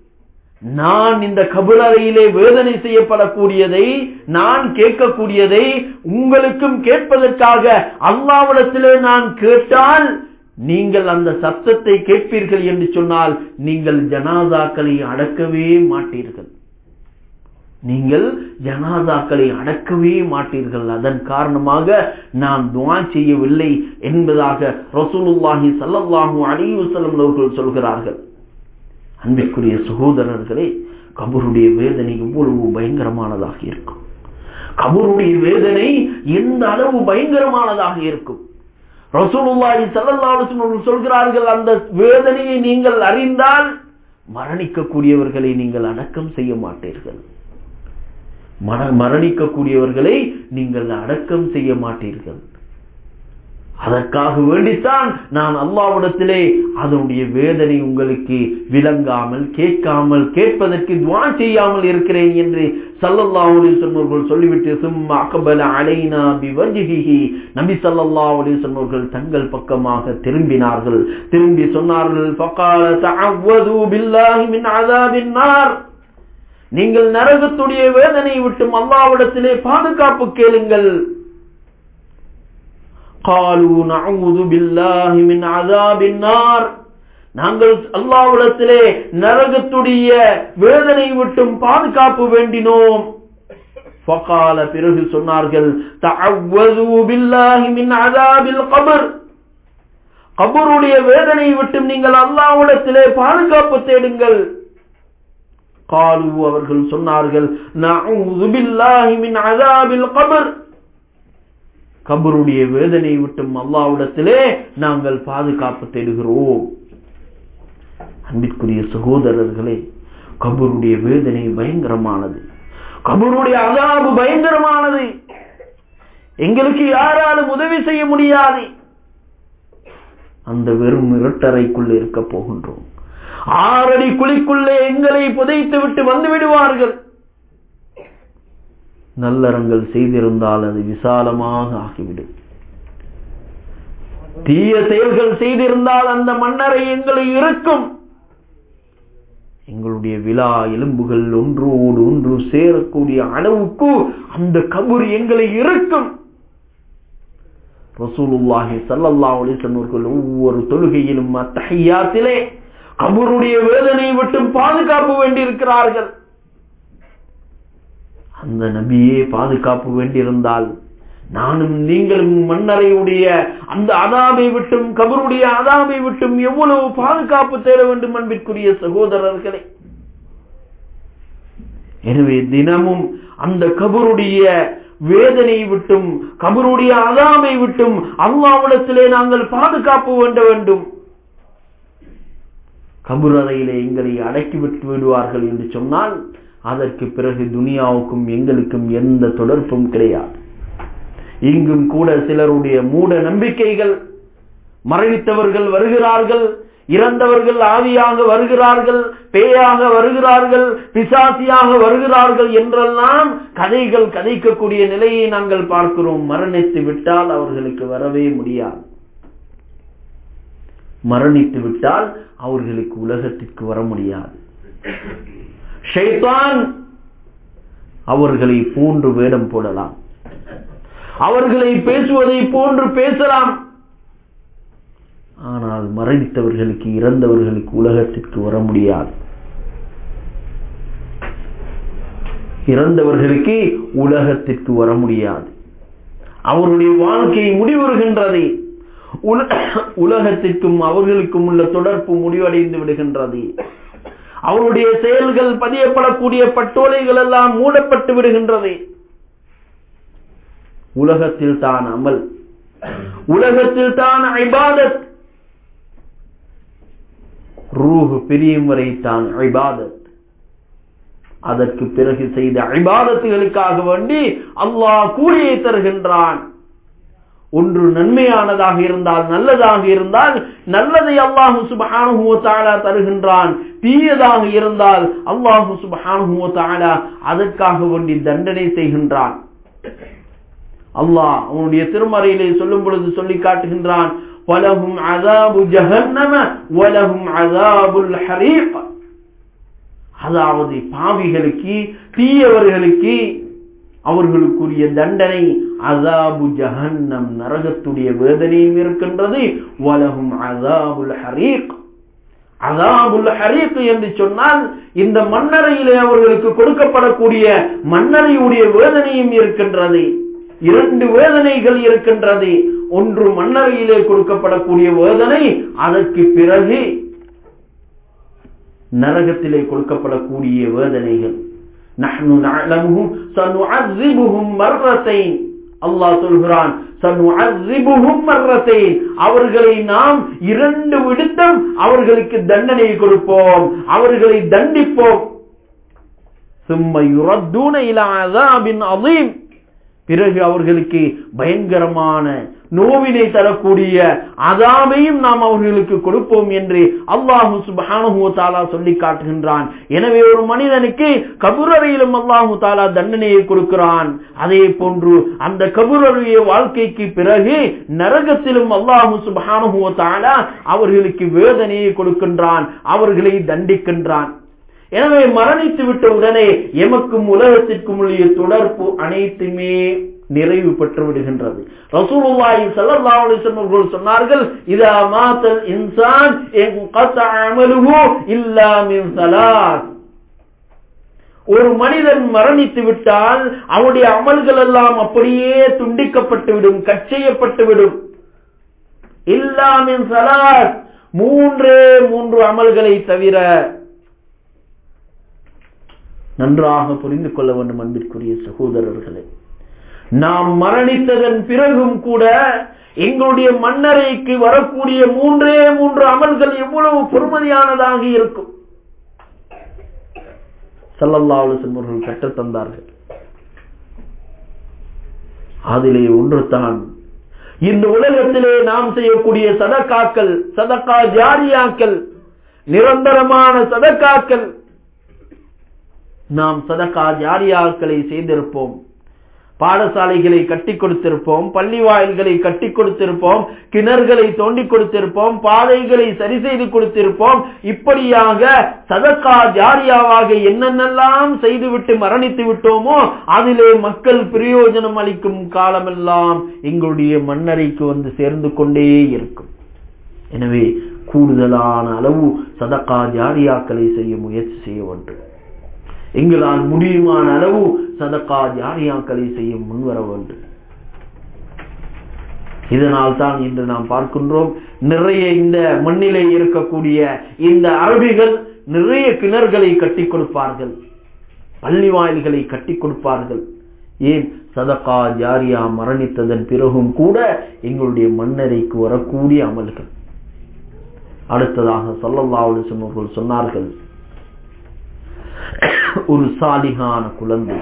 நான் இந்த கபுரறையிலே வேதனை செய்யப்படக்கூடியதை நான் கேட்கக்கூடியதை உங்களுக்கும் கேட்பதற்காக அல்லாவிடத்திலே நான் கேட்டால் நீங்கள் அந்த சத்தத்தை கேட்பீர்கள் என்று சொன்னால் நீங்கள் ஜனாதாக்களை அடக்கவே மாட்டீர்கள் நீங்கள் ஜனாதாக்களை அடக்கவே மாட்டீர்கள் அதன் காரணமாக நான் துவா செய்யவில்லை என்பதாக ரசூலுல்லாஹி ஸல்லல்லாஹு அலைஹி வஸல்லம் அவர்கள் சொல்கிறார்கள் அன்பிற்குரிய சகோதரர்களே கபருடைய வேதனை எவ்வளவு பயங்கரமானதாக இருக்கும் கபருடைய வேதனை எந்த அளவு பயங்கரமானதாக இருக்கும் ரசூலுல்லாஹி ஸல்லல்லாஹு அலைஹி வஸல்லம் சொல்கிறார்கள் அந்த வேதனையை நீங்கள் அறிந்தால் மரணிக்கக்கூடியவர்களை நீங்கள் அடக்கம் செய்ய மாட்டீர்கள் மர மரணிக்கக்கூடியவர்களை நீங்கள் அடக்கம் செய்ய மாட்டீர்கள் அதற்காக வேண்டித்தான் நான் அல்லாவிடத்திலே அதனுடைய வேதனை உங்களுக்கு விளங்காமல் கேட்காமல் கேட்பதற்கு துவா செய்யாமல் இருக்கிறேன் என்று சல்லல்லாஹு அலைஹி வஸல்லம் சொல்லிவிட்டு சும்மா அக்பல அலைனா பிவஜ்ஹிஹி நபி ஸல்லல்லாஹு அலைஹி வஸல்லம் தங்கள் பக்கமாக திரும்பினார்கள் திரும்பி சொன்னார்கள் ஃபகால தஅவது பில்லாஹி மின் அஸாபின் நார் நீங்கள் நரகத்துடைய வேதனை விட்டும் அல்லாவிடத்திலே பாதுகாப்பு கேளுங்கள் قالوا نعوذ بالله من عذاب النار நாங்கள் அல்லாவிடத்திலே நரகத்துடைய வேதனை விட்டும் பாதுகாப்பு வேண்டினோம் ஃபகால பிறகு சொன்னார்கள் தஅவ்வது பில்லாஹி மின் அஸாபில் கபர் கபருடைய வேதனை விட்டும் நீங்கள் அல்லாஹ்விடத்திலே பாதுகாப்பு தேடுங்கள் காலு அவர்கள் சொன்னார்கள் நஅூது பில்லாஹி மின் அஸாபில் கபர் கபருடைய வேதனை விட்டும் அல்லாவிடத்திலே நாங்கள் பாதுகாப்பு தேடுகிறோம் அன்பிற்குரிய சகோதரர்களே கபருடைய வேதனை பயங்கரமானது கபருடைய அதாபு பயங்கரமானது எங்களுக்கு யாராலும் உதவி செய்ய முடியாது அந்த வெறும் இரட்டறைக்குள் இருக்க போகின்றோம் ஆறடி குழிக்குள்ளே எங்களை புதைத்து விட்டு வந்து விடுவார்கள் நல்லறங்கள் செய்திருந்தால் அது விசாலமாக ஆகிவிடும் தீய செயல்கள் செய்திருந்தால் அந்த மன்னரை எங்களை இருக்கும் எங்களுடைய விழா எலும்புகள் ஒன்றோடு ஒன்று சேரக்கூடிய அளவுக்கு அந்த கபூர் எங்களை இருக்கும் ரசூலுல்லாஹி ஸல்லல்லாஹு அலைஹி வஸல்லம் ஒவ்வொரு தொழுகையிலும் அத்தஹியாத்திலே கபருடைய வேதனை விட்டும் பாதுகாப்பு வேண்டியிருக்கிறார்கள் அந்த நபியே பாதுகாப்பு வேண்டியிருந்தால் நானும் நீங்களும் மன்னரையுடைய அந்த அதாபை விட்டும் கபருடைய அதாபை விட்டும் எவ்வளவு பாதுகாப்பு தேட வேண்டும் அன்பிற்குரிய சகோதரர்களே எனவே தினமும் அந்த கபருடைய வேதனை விட்டும் கபருடைய அதாமை விட்டும் அல்லாவிடத்திலே நாங்கள் பாதுகாப்பு வேண்ட வேண்டும் கபுர் அறையிலே எங்களை அடக்கி விட்டு விடுவார்கள் என்று சொன்னால் அதற்கு பிறகு துனியாவுக்கும் எங்களுக்கும் எந்த தொடர்பும் கிடையாது இங்கும் கூட சிலருடைய மூட நம்பிக்கைகள் மரணித்தவர்கள் வருகிறார்கள் இறந்தவர்கள் ஆவியாக வருகிறார்கள் பேயாக வருகிறார்கள் பிசாசியாக வருகிறார்கள் என்றெல்லாம் கதைகள் கதைக்கக்கூடிய நிலையை நாங்கள் பார்க்கிறோம் மரணித்து விட்டால் அவர்களுக்கு வரவே முடியாது மரணித்து விட்டால் அவர்களுக்கு உலகத்திற்கு வர முடியாது ஷைத்தான் அவர்களை போன்று வேடம் போடலாம் அவர்களை பேசுவதை போன்று பேசலாம் ஆனால் மரணித்தவர்களுக்கு இறந்தவர்களுக்கு உலகத்திற்கு வர முடியாது இறந்தவர்களுக்கு உலகத்திற்கு வர முடியாது அவருடைய வாழ்க்கை முடிவுறுகின்றது உலகத்திற்கும் அவர்களுக்கும் உள்ள தொடர்பு முடிவடைந்து விடுகின்றது அவருடைய செயல்கள் பதியப்படக்கூடிய பட்டோலைகள் எல்லாம் மூடப்பட்டு விடுகின்றது உலகத்தில் தான் அமல் உலகத்தில் தான் ஐபாதத் ரூஹு பிரியும் வரை தான் ஐபாதத் அதற்கு பிறகு செய்த ஐபாதத்துகளுக்காக வேண்டி அல்லாஹ் கூலியை தருகின்றான் ஒன்று நன்மையானதாக இருந்தால் நல்லதாக இருந்தால் நல்லதை அல்லாஹு சுபஹானுஹு தாலா தருகின்றான் தீயதாக இருந்தால் அல்லாஹு சுபஹானுஹு தாலா அதற்காக வேண்டி தண்டனை செய்கின்றான் அல்லாஹ் அவனுடைய திருமறையிலே சொல்லும் பொழுது சொல்லி காட்டுகின்றான் வலகும் அதாபு ஜஹன்னம வலகும் அதாபுல் ஹரீக் அதாவது பாவிகளுக்கு தீயவர்களுக்கு அவர்களுக்குரிய தண்டனை அதாபு ஜஹன்னம் நரகத்துடைய வேதனையும் இருக்கின்றது வலகும் அதாபுல் ஹரீக் அதாபுல் ஹரீக் என்று சொன்னால் இந்த மன்னரையிலே அவர்களுக்கு கொடுக்கப்படக்கூடிய மன்னரையுடைய வேதனையும் இருக்கின்றது இரண்டு வேதனைகள் இருக்கின்றது ஒன்று மன்னரையிலே கொடுக்கப்படக்கூடிய வேதனை அதற்கு பிறகு நரகத்திலே கொடுக்கப்படக்கூடிய வேதனைகள் நஹ்னு நஅலமுஹு சனுஅذிபுஹும் மர்ரத்தைன் அல்லாஹ் சொல்கிறான் சனுஅذிபுஹும் மர்ரத்தைன் அவர்களை நாம் இரண்டு விடுத்தம் அவர்களுக்கு தண்டனை கொடுப்போம் அவர்களை தண்டிப்போம் ثم يردون الى عذاب عظيم பிறகு அவர்களுக்கு பயங்கரமான நோவினை தரக்கூடிய அதாமையும் நாம் அவர்களுக்கு கொடுப்போம் என்று அல்லாஹு சுபானு தாலா சொல்லி காட்டுகின்றான் எனவே ஒரு மனிதனுக்கு கபுரறையிலும் அல்லாஹு தாலா தண்டனையை கொடுக்கிறான் அதே போன்று அந்த கபுரறைய வாழ்க்கைக்கு பிறகு நரகத்திலும் அல்லாஹு சுபானு தாலா அவர்களுக்கு வேதனையை கொடுக்கின்றான் அவர்களை தண்டிக்கின்றான் எனவே மரணித்து விட்ட உடனே எமக்கும் உலகத்திற்கும் உள்ள தொடர்பு அனைத்துமே நிறைவு பெற்று விடுகின்றது ரசூலுல்லாஹி ஸல்லல்லாஹு அலைஹி வஸல்லம் சொன்னார்கள் இதா மாத்தல் இன்சான் இன்கதஅ அமலுஹு இல்லா மின் ஸலாத் ஒரு மனிதன் மரணித்து விட்டால் அவனுடைய அமல்கள் எல்லாம் அப்படியே துண்டிக்கப்பட்டு விடும் கச்செய்யப்பட்டு விடும் இல்லாமின் சலாத் மூன்றே மூன்று அமல்களை தவிர நன்றாக புரிந்து கொள்ள வேண்டும் அன்பிற்குரிய சகோதரர்களே நாம் மரணித்ததன் பிறகும் கூட எங்களுடைய மன்னரைக்கு வரக்கூடிய மூன்றே மூன்று அமல்கள் எவ்வளவு பொறுமதியானதாக இருக்கும் சல்லல்லாஹு செல்வர்கள் கற்றுத் தந்தார்கள் அதிலே ஒன்றுதான் இந்த உலகத்திலே நாம் செய்யக்கூடிய சதக்காக்கள் சதக்கா ஜாரியாக்கள் நிரந்தரமான சதக்காக்கள் நாம் சதக்கா ஜாரியாக்களை செய்திருப்போம் பாடசாலைகளை கட்டி கொடுத்திருப்போம் பள்ளி வாயில்களை கட்டி கொடுத்திருப்போம் கிணறுகளை தோண்டி கொடுத்திருப்போம் பாதைகளை சரி செய்து கொடுத்திருப்போம் இப்படியாக சதக்கா ஜாரியாவாக என்னென்னலாம் செய்துவிட்டு மரணித்து விட்டோமோ அதிலே மக்கள் பிரயோஜனம் அளிக்கும் காலமெல்லாம் எங்களுடைய மன்னரைக்கு வந்து சேர்ந்து கொண்டே இருக்கும் எனவே கூடுதலான அளவு சதக்கா ஜாரியாக்களை செய்ய முயற்சி செய்ய வேண்டும் எங்களால் முடியுமான அளவு சதக்கா ஜாரியாக்களை செய்ய முன்வர வேண்டும் இதனால் தான் இன்று நாம் பார்க்கின்றோம் நிறைய இந்த மண்ணிலே இருக்கக்கூடிய இந்த அரபிகள் நிறைய கிணறுகளை கட்டி கொடுப்பார்கள் பள்ளி வாயில்களை கட்டி கொடுப்பார்கள் ஏன் சதக்கா ஜாரியா மரணித்ததன் பிறகும் கூட எங்களுடைய மன்னரைக்கு வரக்கூடிய அமல்கள் அடுத்ததாக சொல்லல்லாவுடைய சொன்னவர்கள் சொன்னார்கள் ஒரு சாலிகான குழந்தை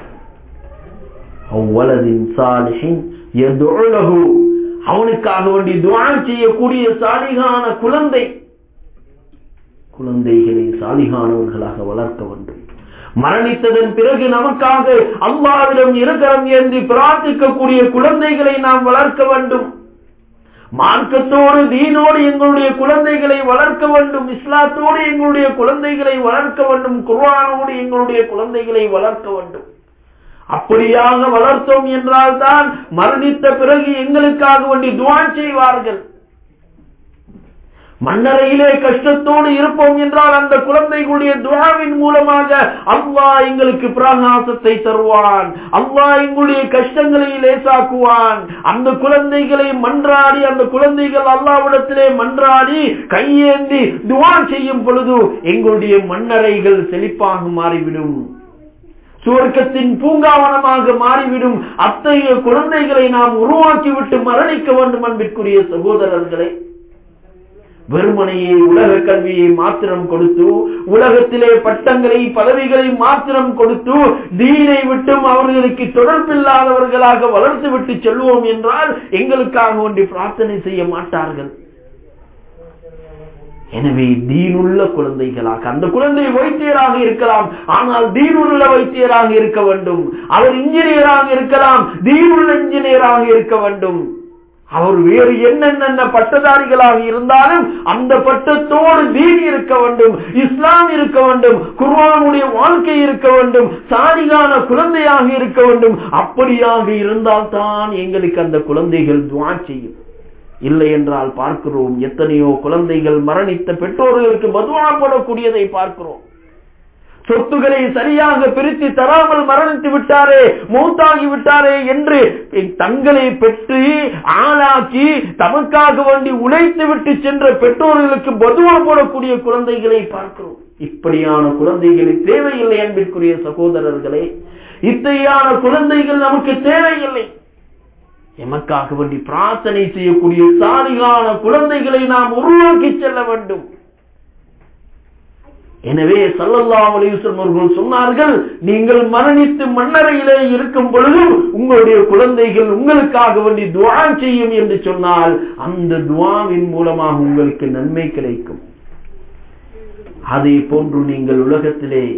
அவ்வளதின் சாலிஹின் எதுழகு அவனுக்காக வேண்டி துவா செய்யக்கூடிய சாலிகான குழந்தை குழந்தைகளை சாலிகானவர்களாக வளர்க்க வேண்டும் மரணித்ததன் பிறகு நமக்காக அல்லாவிடம் இருக்கரம் ஏந்தி பிரார்த்திக்கக்கூடிய குழந்தைகளை நாம் வளர்க்க வேண்டும் மார்க்கத்தோடு தீனோடு எங்களுடைய குழந்தைகளை வளர்க்க வேண்டும் இஸ்லாத்தோடு எங்களுடைய குழந்தைகளை வளர்க்க வேண்டும் குர்ஆனோடு எங்களுடைய குழந்தைகளை வளர்க்க வேண்டும் அப்படியாக வளர்த்தோம் என்றால் தான் மரணித்த பிறகு எங்களுக்காக வேண்டி துவா செய்வார்கள் மன்னரையிலே கஷ்டத்தோடு இருப்போம் என்றால் அந்த குழந்தைகளுடைய துவாவின் மூலமாக அல்லாஹ் எங்களுக்கு பிரகாசத்தை தருவான் அல்லாஹ் எங்களுடைய கஷ்டங்களை லேசாக்குவான் அந்த குழந்தைகளை மன்றாடி அந்த குழந்தைகள் அல்லாவிடத்திலே மன்றாடி கையேந்தி துவா செய்யும் பொழுது எங்களுடைய மன்னரைகள் செழிப்பாக மாறிவிடும் சுவர்க்கத்தின் பூங்காவனமாக மாறிவிடும் அத்தகைய குழந்தைகளை நாம் உருவாக்கிவிட்டு மரணிக்க வேண்டும் அன்பிற்குரிய சகோதரர்களை வெறுமனையே உலக கல்வியை மாத்திரம் கொடுத்து உலகத்திலே பட்டங்களை பதவிகளை மாத்திரம் கொடுத்து தீனை விட்டும் அவர்களுக்கு தொடர்பில்லாதவர்களாக வளர்த்து விட்டு செல்வோம் என்றால் எங்களுக்காக ஒன்றி பிரார்த்தனை செய்ய மாட்டார்கள் எனவே தீனுள்ள குழந்தைகளாக அந்த குழந்தை வைத்தியராக இருக்கலாம் ஆனால் தீனுள்ள வைத்தியராக இருக்க வேண்டும் அவர் இன்ஜினியராக இருக்கலாம் தீனுள்ள இன்ஜினியராக இருக்க வேண்டும் அவர் வேறு என்னென்ன பட்டதாரிகளாக இருந்தாலும் அந்த பட்டத்தோடு தீன் இருக்க வேண்டும் இஸ்லாம் இருக்க வேண்டும் குர்வானுடைய வாழ்க்கை இருக்க வேண்டும் சாதிகான குழந்தையாக இருக்க வேண்டும் அப்படியாக இருந்தால்தான் எங்களுக்கு அந்த குழந்தைகள் துவா செய்யும் இல்லை என்றால் பார்க்கிறோம் எத்தனையோ குழந்தைகள் மரணித்த பெற்றோர்களுக்கு பதுவா போடக்கூடியதை பார்க்கிறோம் சொத்துக்களை சரியாக பிரித்து தராமல் மரணித்து விட்டாரே மூத்தாகி விட்டாரே என்று தங்களை பெற்று ஆளாக்கி தமக்காக வேண்டி உழைத்து விட்டு சென்ற பெற்றோர்களுக்கு பதுவா போடக்கூடிய குழந்தைகளை பார்க்கிறோம் இப்படியான குழந்தைகளை தேவையில்லை அன்பிற்குரிய சகோதரர்களே இத்தையான குழந்தைகள் நமக்கு தேவையில்லை எமக்காக வேண்டி பிரார்த்தனை செய்யக்கூடிய சாலிகான குழந்தைகளை நாம் உருவாக்கி செல்ல வேண்டும் எனவே சல்லல்லா அலிவசம் அவர்கள் சொன்னார்கள் நீங்கள் மரணித்து மன்னரையிலே இருக்கும் பொழுது உங்களுடைய குழந்தைகள் உங்களுக்காக வேண்டி துவா செய்யும் என்று சொன்னால் அந்த துவாவின் மூலமாக உங்களுக்கு நன்மை கிடைக்கும் அதே போன்று நீங்கள் உலகத்திலே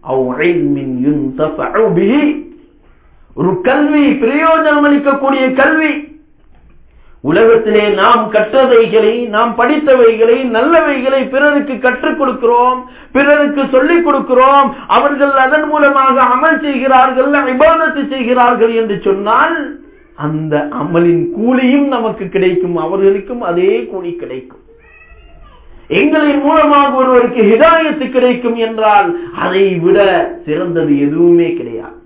ஒரு கல்வி பிரயோஜனம் அளிக்கக்கூடிய கல்வி உலகத்திலே நாம் கற்றவைகளை நாம் படித்தவைகளை நல்லவைகளை பிறருக்கு கற்றுக் கொடுக்கிறோம் பிறருக்கு சொல்லிக் கொடுக்கிறோம் அவர்கள் அதன் மூலமாக அமல் செய்கிறார்கள் விவாதத்தை செய்கிறார்கள் என்று சொன்னால் அந்த அமலின் கூலியும் நமக்கு கிடைக்கும் அவர்களுக்கும் அதே கூலி கிடைக்கும் எங்களின் மூலமாக ஒருவருக்கு ஹிதாயத்து கிடைக்கும் என்றால் அதை விட சிறந்தது எதுவுமே கிடையாது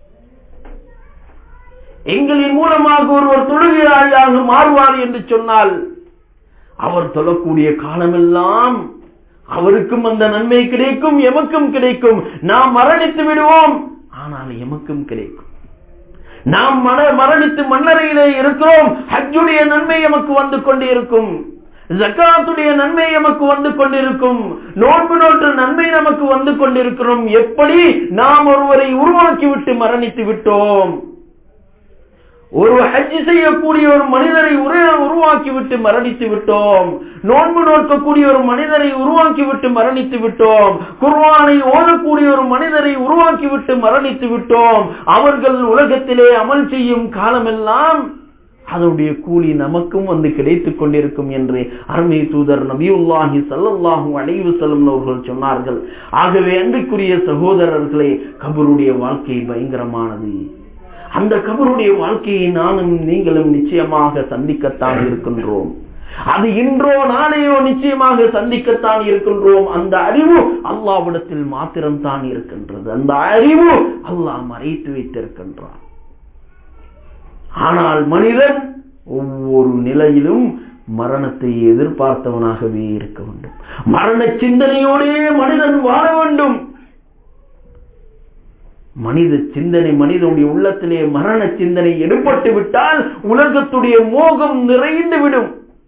எங்களின் மூலமாக ஒருவர் தொழுகிறாயாக மாறுவார் என்று சொன்னால் அவர் தொழக்கூடிய காலமெல்லாம் அவருக்கும் அந்த நன்மை கிடைக்கும் எமக்கும் கிடைக்கும் நாம் மரணித்து விடுவோம் ஆனால் எமக்கும் கிடைக்கும் நாம் மன மரணித்து மன்னரையிலே இருக்கிறோம் ஹஜ்ஜுடைய நன்மை எமக்கு வந்து கொண்டே இருக்கும் ஜக்காத்துடைய நன்மை நமக்கு வந்து கொண்டிருக்கும் நோன்பு நோற்று நன்மை நமக்கு வந்து கொண்டிருக்கிறோம் எப்படி நாம் ஒருவரை உருவாக்கி விட்டு மரணித்து விட்டோம் ஒரு ஹஜ் செய்யக்கூடிய ஒரு மனிதரை உருவாக்கி விட்டு மரணித்து விட்டோம் நோன்பு நோக்கக்கூடிய ஒரு மனிதரை உருவாக்கி விட்டு மரணித்து விட்டோம் குர்வானை ஓதக்கூடிய ஒரு மனிதரை உருவாக்கி விட்டு மரணித்து விட்டோம் அவர்கள் உலகத்திலே அமல் செய்யும் காலமெல்லாம் அதனுடைய கூலி நமக்கும் வந்து கிடைத்துக் கொண்டிருக்கும் என்று அருமை தூதர் நபியுல்லாஹி சல்லல்லாஹு அலைவு செல்லும் அவர்கள் சொன்னார்கள் ஆகவே அன்பிற்குரிய சகோதரர்களே கபருடைய வாழ்க்கை பயங்கரமானது அந்த கபருடைய வாழ்க்கையை நானும் நீங்களும் நிச்சயமாக சந்திக்கத்தான் இருக்கின்றோம் அது இன்றோ நாளையோ நிச்சயமாக சந்திக்கத்தான் இருக்கின்றோம் அந்த அறிவு அல்லாவிடத்தில் மாத்திரம்தான் இருக்கின்றது அந்த அறிவு அல்லாஹ் மறைத்து வைத்திருக்கின்றான் ஆனால் மனிதன் ஒவ்வொரு நிலையிலும் மரணத்தை எதிர்பார்த்தவனாகவே இருக்க வேண்டும் மரண சிந்தனையோடே மனிதன் வாழ வேண்டும் மனித சிந்தனை மனிதனுடைய உள்ளத்திலே மரண சிந்தனை எடுபட்டு விட்டால் உலகத்துடைய மோகம் நிறைந்து விடும்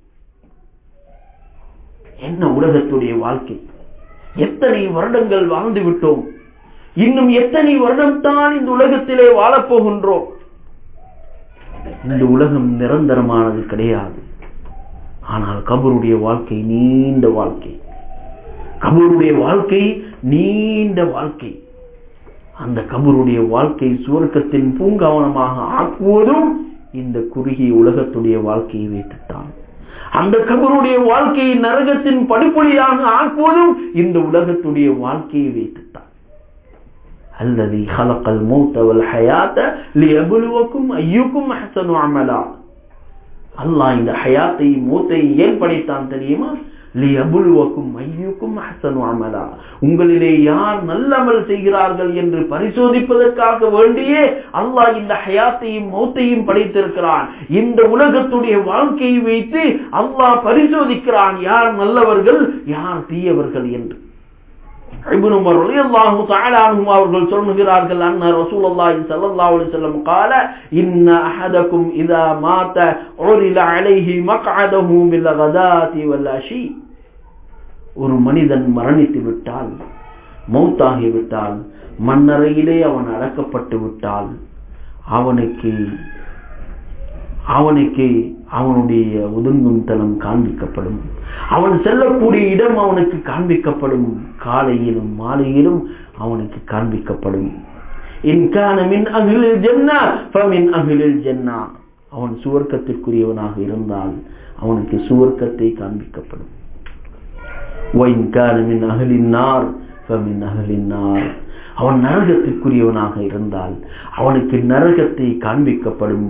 என்ன உலகத்துடைய வாழ்க்கை எத்தனை வருடங்கள் வாழ்ந்து விட்டோம் இன்னும் எத்தனை வருடம் தான் இந்த உலகத்திலே வாழப்போகின்றோம் இந்த உலகம் நிரந்தரமானது கிடையாது ஆனால் கபருடைய வாழ்க்கை நீண்ட வாழ்க்கை கபருடைய வாழ்க்கை நீண்ட வாழ்க்கை அந்த கபருடைய வாழ்க்கை சுவர்க்கத்தின் பூங்காவனமாக ஆக்குவதும் இந்த குறுகிய உலகத்துடைய வாழ்க்கையை வைத்துத்தான் அந்த கபருடைய வாழ்க்கையை நரகத்தின் படிப்பொழியாக ஆக்குவதும் இந்த உலகத்துடைய வாழ்க்கையை வைத்துத்தான் الذي خلق الموت والحياة ليبلوكم أيكم أحسن عملا அல்லாஹ் இந்த ஹயாத்தை மூத்தை ஏன் படைத்தான் தெரியுமா லியபுலுவக்கும் ஐயுக்கும் அஹ்சனு அமலா உங்களிலே யார் நல்லமல் செய்கிறார்கள் என்று பரிசோதிப்பதற்காக வேண்டியே அல்லாஹ் இந்த ஹயாத்தையும் மௌத்தையும் படைத்திருக்கிறான் இந்த உலகத்துடைய வாழ்க்கையை வைத்து அல்லாஹ் பரிசோதிக்கிறான் யார் நல்லவர்கள் யார் தீயவர்கள் என்று இப்னு உமர் ரலியல்லாஹு தஆலா அன்ஹு அவர்கள் சொல்லுகிறார்கள் அன்ன ரசூலுல்லாஹி ஸல்லல்லாஹு அலைஹி வஸல்லம் قال ان احدكم اذا مات عرض عليه مقعده بالغداة والعشي ஒரு மனிதன் மரணித்து விட்டால் மௌத்தாகி விட்டால் மண்ணறையிலே அவன் அடக்கப்பட்டு விட்டால் அவனுக்கு அவனுக்கு அவனுடைய ஒதுங்கும் தலம் காண்பிக்கப்படும் அவன் செல்லக்கூடிய இடம் அவனுக்கு காண்பிக்கப்படும் காலையிலும் மாலையிலும் அவனுக்கு காண்பிக்கப்படும் இன்கானமின் அகிலில் ஜென்னா ஃபமின் அகிலில் ஜென்னா அவன் சுவர்க்கத்திற்குரியவனாக இருந்தால் அவனுக்கு சுவர்க்கத்தை காண்பிக்கப்படும் ஒயின்கானமின் அகலின் நார் ஃபமின் அகலின் நார் அவன் நரகத்திற்குரியவனாக இருந்தால் அவனுக்கு நரகத்தை காண்பிக்கப்படும்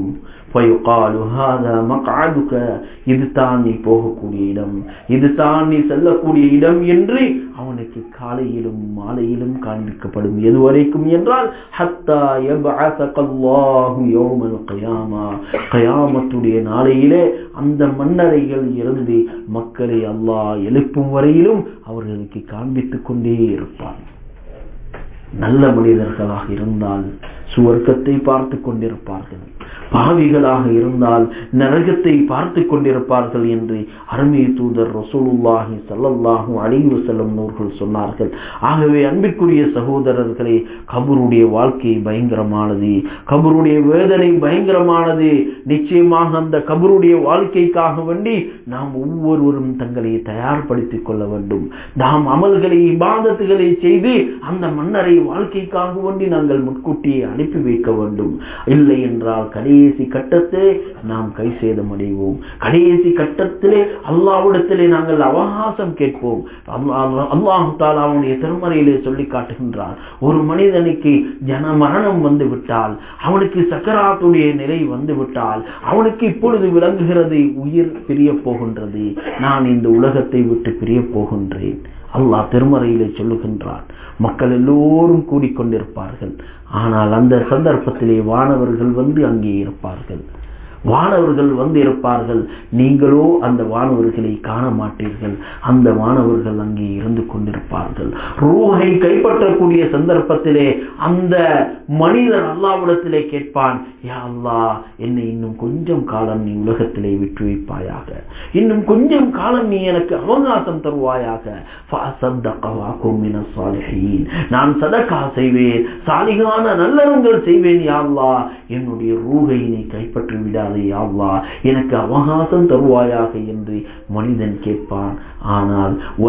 இது தான் நீ போகக்கூடிய இடம் இது தான் நீ செல்லக்கூடிய இடம் என்று அவனுக்கு காலையிலும் மாலையிலும் காண்பிக்கப்படும் எதுவரைக்கும் என்றால் கயாமத்துடைய நாளையிலே அந்த மன்னரைகள் இருந்து மக்களை அல்லாஹ் எழுப்பும் வரையிலும் அவர்களுக்கு காண்பித்துக் கொண்டே இருப்பான் நல்ல மனிதர்களாக இருந்தால் சுவர்க்கத்தை பார்த்து கொண்டிருப்பார்கள் பாவிகளாக இருந்தால் நரகத்தை பார்த்து கொண்டிருப்பார்கள் என்று அருமை தூதர் ரசூலுல்லாஹி சல்லல்லாஹு அலைவு செல்லும் நூர்கள் சொன்னார்கள் ஆகவே அன்பிற்குரிய சகோதரர்களே கபருடைய வாழ்க்கை பயங்கரமானது கபருடைய வேதனை பயங்கரமானது நிச்சயமாக அந்த கபருடைய வாழ்க்கைக்காக வேண்டி நாம் ஒவ்வொருவரும் தங்களை தயார்படுத்திக் கொள்ள வேண்டும் நாம் அமல்களை இபாதத்துகளை செய்து அந்த மன்னரை வாழ்க்கைக்காக வேண்டி நாங்கள் முன்கூட்டியே அனுப்பி வைக்க வேண்டும் இல்லை என்றால் கடைசி கட்டத்திலே நாம் கை சேதம் அடைவோம் கடைசி கட்டத்திலே அல்லாவிடத்திலே நாங்கள் அவகாசம் கேட்போம் அல்லாஹு தாலா அவனுடைய திருமறையிலே சொல்லி காட்டுகின்றான் ஒரு மனிதனுக்கு ஜன மரணம் வந்து விட்டால் அவனுக்கு சக்கராத்துடைய நிலை வந்து விட்டால் அவனுக்கு இப்பொழுது விளங்குகிறது உயிர் பிரிய போகின்றது நான் இந்த உலகத்தை விட்டு பிரிய போகின்றேன் அல்லாஹ் திருமறையிலே சொல்லுகின்றான் மக்கள் எல்லோரும் கூடிக்கொண்டிருப்பார்கள் ஆனால் அந்த சந்தர்ப்பத்திலே வானவர்கள் வந்து அங்கே இருப்பார்கள் வானவர்கள் வந்து இருப்பார்கள் நீங்களோ அந்த வானவர்களை காண மாட்டீர்கள் அந்த வானவர்கள் அங்கே இருந்து கொண்டிருப்பார்கள் ரூஹை கைப்பற்றக்கூடிய சந்தர்ப்பத்திலே அந்த மனிதன் அல்லாவிடத்திலே கேட்பான் யா அல்லா என்னை இன்னும் கொஞ்சம் காலம் நீ உலகத்திலே விட்டு வைப்பாயாக இன்னும் கொஞ்சம் காலம் நீ எனக்கு அவகாசம் தருவாயாக நான் சதக்கா செய்வேன் சாலிகான நல்லறங்கள் செய்வேன் யா அல்லா என்னுடைய ரூகை நீ கைப்பற்றி விடாதே யாவா எனக்கு அவகாசம் தருவாயாக என்று மனிதன் கேட்பான் ஆனால்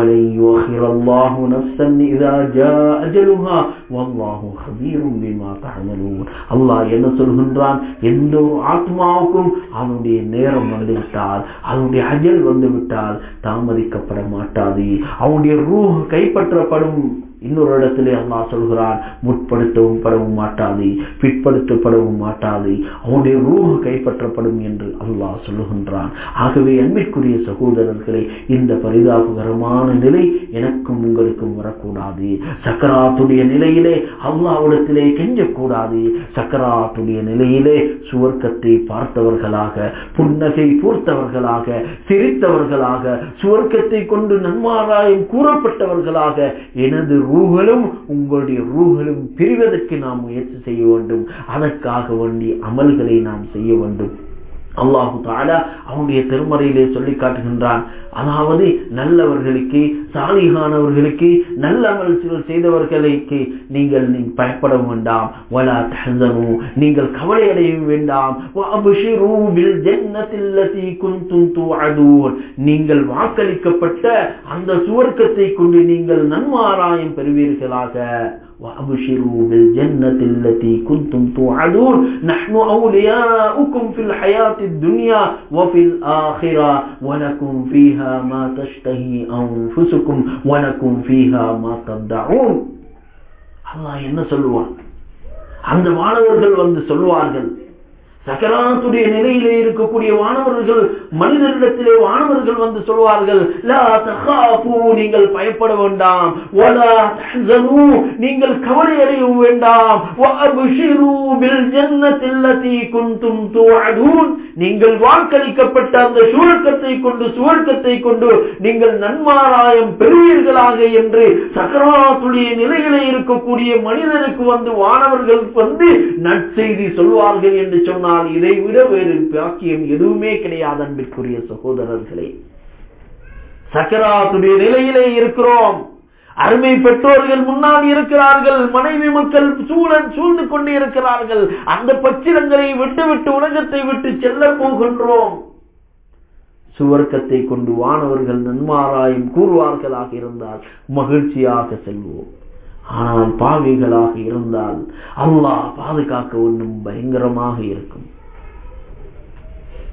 அல்லாஹ் என்ன சொல்கின்றான் எந்த ஒரு ஆத்மாவுக்கும் அவனுடைய நேரம் வந்துவிட்டால் அவனுடைய அஜல் வந்துவிட்டால் தாமதிக்கப்பட மாட்டாது அவனுடைய ரூ கைப்பற்றப்படும் இன்னொரு இடத்திலே அல்லா சொல்கிறான் முற்படுத்தவும் படவும் மாட்டாது பிற்படுத்தப்படவும் மாட்டாது அவனுடைய ரூஹ் கைப்பற்றப்படும் என்று அல்லாஹ் சொல்லுகின்றான் ஆகவே அன்பிற்குரிய சகோதரர்களே இந்த பரிதாபகரமான நிலை எனக்கும் உங்களுக்கும் வரக்கூடாது சக்கராத்துடைய நிலையிலே அல்லாவிடத்திலே கெஞ்சக்கூடாது சக்கராத்துடைய நிலையிலே சுவர்க்கத்தை பார்த்தவர்களாக புன்னகை பூர்த்தவர்களாக சிரித்தவர்களாக சுவர்க்கத்தை கொண்டு நன்மாராயம் கூறப்பட்டவர்களாக எனது ரூகளும் உங்களுடைய ரூகளும் பிரிவதற்கு நாம் முயற்சி செய்ய வேண்டும் அதற்காக வேண்டி அமல்களை நாம் செய்ய வேண்டும் அல்லாஹு தாலா அவனுடைய திருமறையிலே சொல்லி காட்டுகின்றான் அதாவது நல்லவர்களுக்கு சாலிகானவர்களுக்கு நல்ல அமல் செய்தவர்களுக்கு நீங்கள் பயப்பட வேண்டாம் வலா தஹசனு நீங்கள் கவலை அடைய வேண்டாம் நீங்கள் வாக்களிக்கப்பட்ட அந்த சுவர்க்கத்தை கொண்டு நீங்கள் நன்மாராயம் பெறுவீர்களாக وأبشروا بالجنة التي كنتم توعدون نحن أولياؤكم في الحياة الدنيا وفي الآخرة ولكم فيها ما تشتهي أنفسكم ولكم فيها ما تدعون அல்லாஹ் என்ன சொல்லுவான் அந்த மாணவர்கள் வந்து சொல்லுவார்கள் சக்கராத்துடைய நிலையிலே இருக்கக்கூடிய வானவர்கள் மனிதரிடத்திலே வானவர்கள் வந்து சொல்வார்கள் நீங்கள் பயப்பட வேண்டாம் நீங்கள் கவலை அடைய வேண்டாம் நீங்கள் வாக்களிக்கப்பட்ட அந்த சுவர்க்கத்தை கொண்டு சுவர்க்கத்தை கொண்டு நீங்கள் நன்மாராயம் பெறுவீர்களாக என்று சக்கராத்துடைய நிலையிலே இருக்கக்கூடிய மனிதனுக்கு வந்து வானவர்கள் வந்து நற்செய்தி சொல்வார்கள் என்று சொன்னார் சொன்னால் இதை விட வேறு பாக்கியம் எதுவுமே கிடையாது அன்பிற்குரிய சகோதரர்களே சக்கராத்துடைய நிலையிலே இருக்கிறோம் அருமை பெற்றோர்கள் முன்னால் இருக்கிறார்கள் மனைவி மக்கள் சூழல் சூழ்ந்து கொண்டு இருக்கிறார்கள் அந்த பச்சிரங்களை விட்டு விட்டு உலகத்தை விட்டு செல்ல போகின்றோம் சுவர்க்கத்தை கொண்டு வானவர்கள் நன்மாராயம் கூறுவார்களாக இருந்தால் மகிழ்ச்சியாக செல்வோம் ஆனால் பாவிகளாக இருந்தால் அல்லாஹ் பாதுகாக்க ஒன்றும் பயங்கரமாக இருக்கும்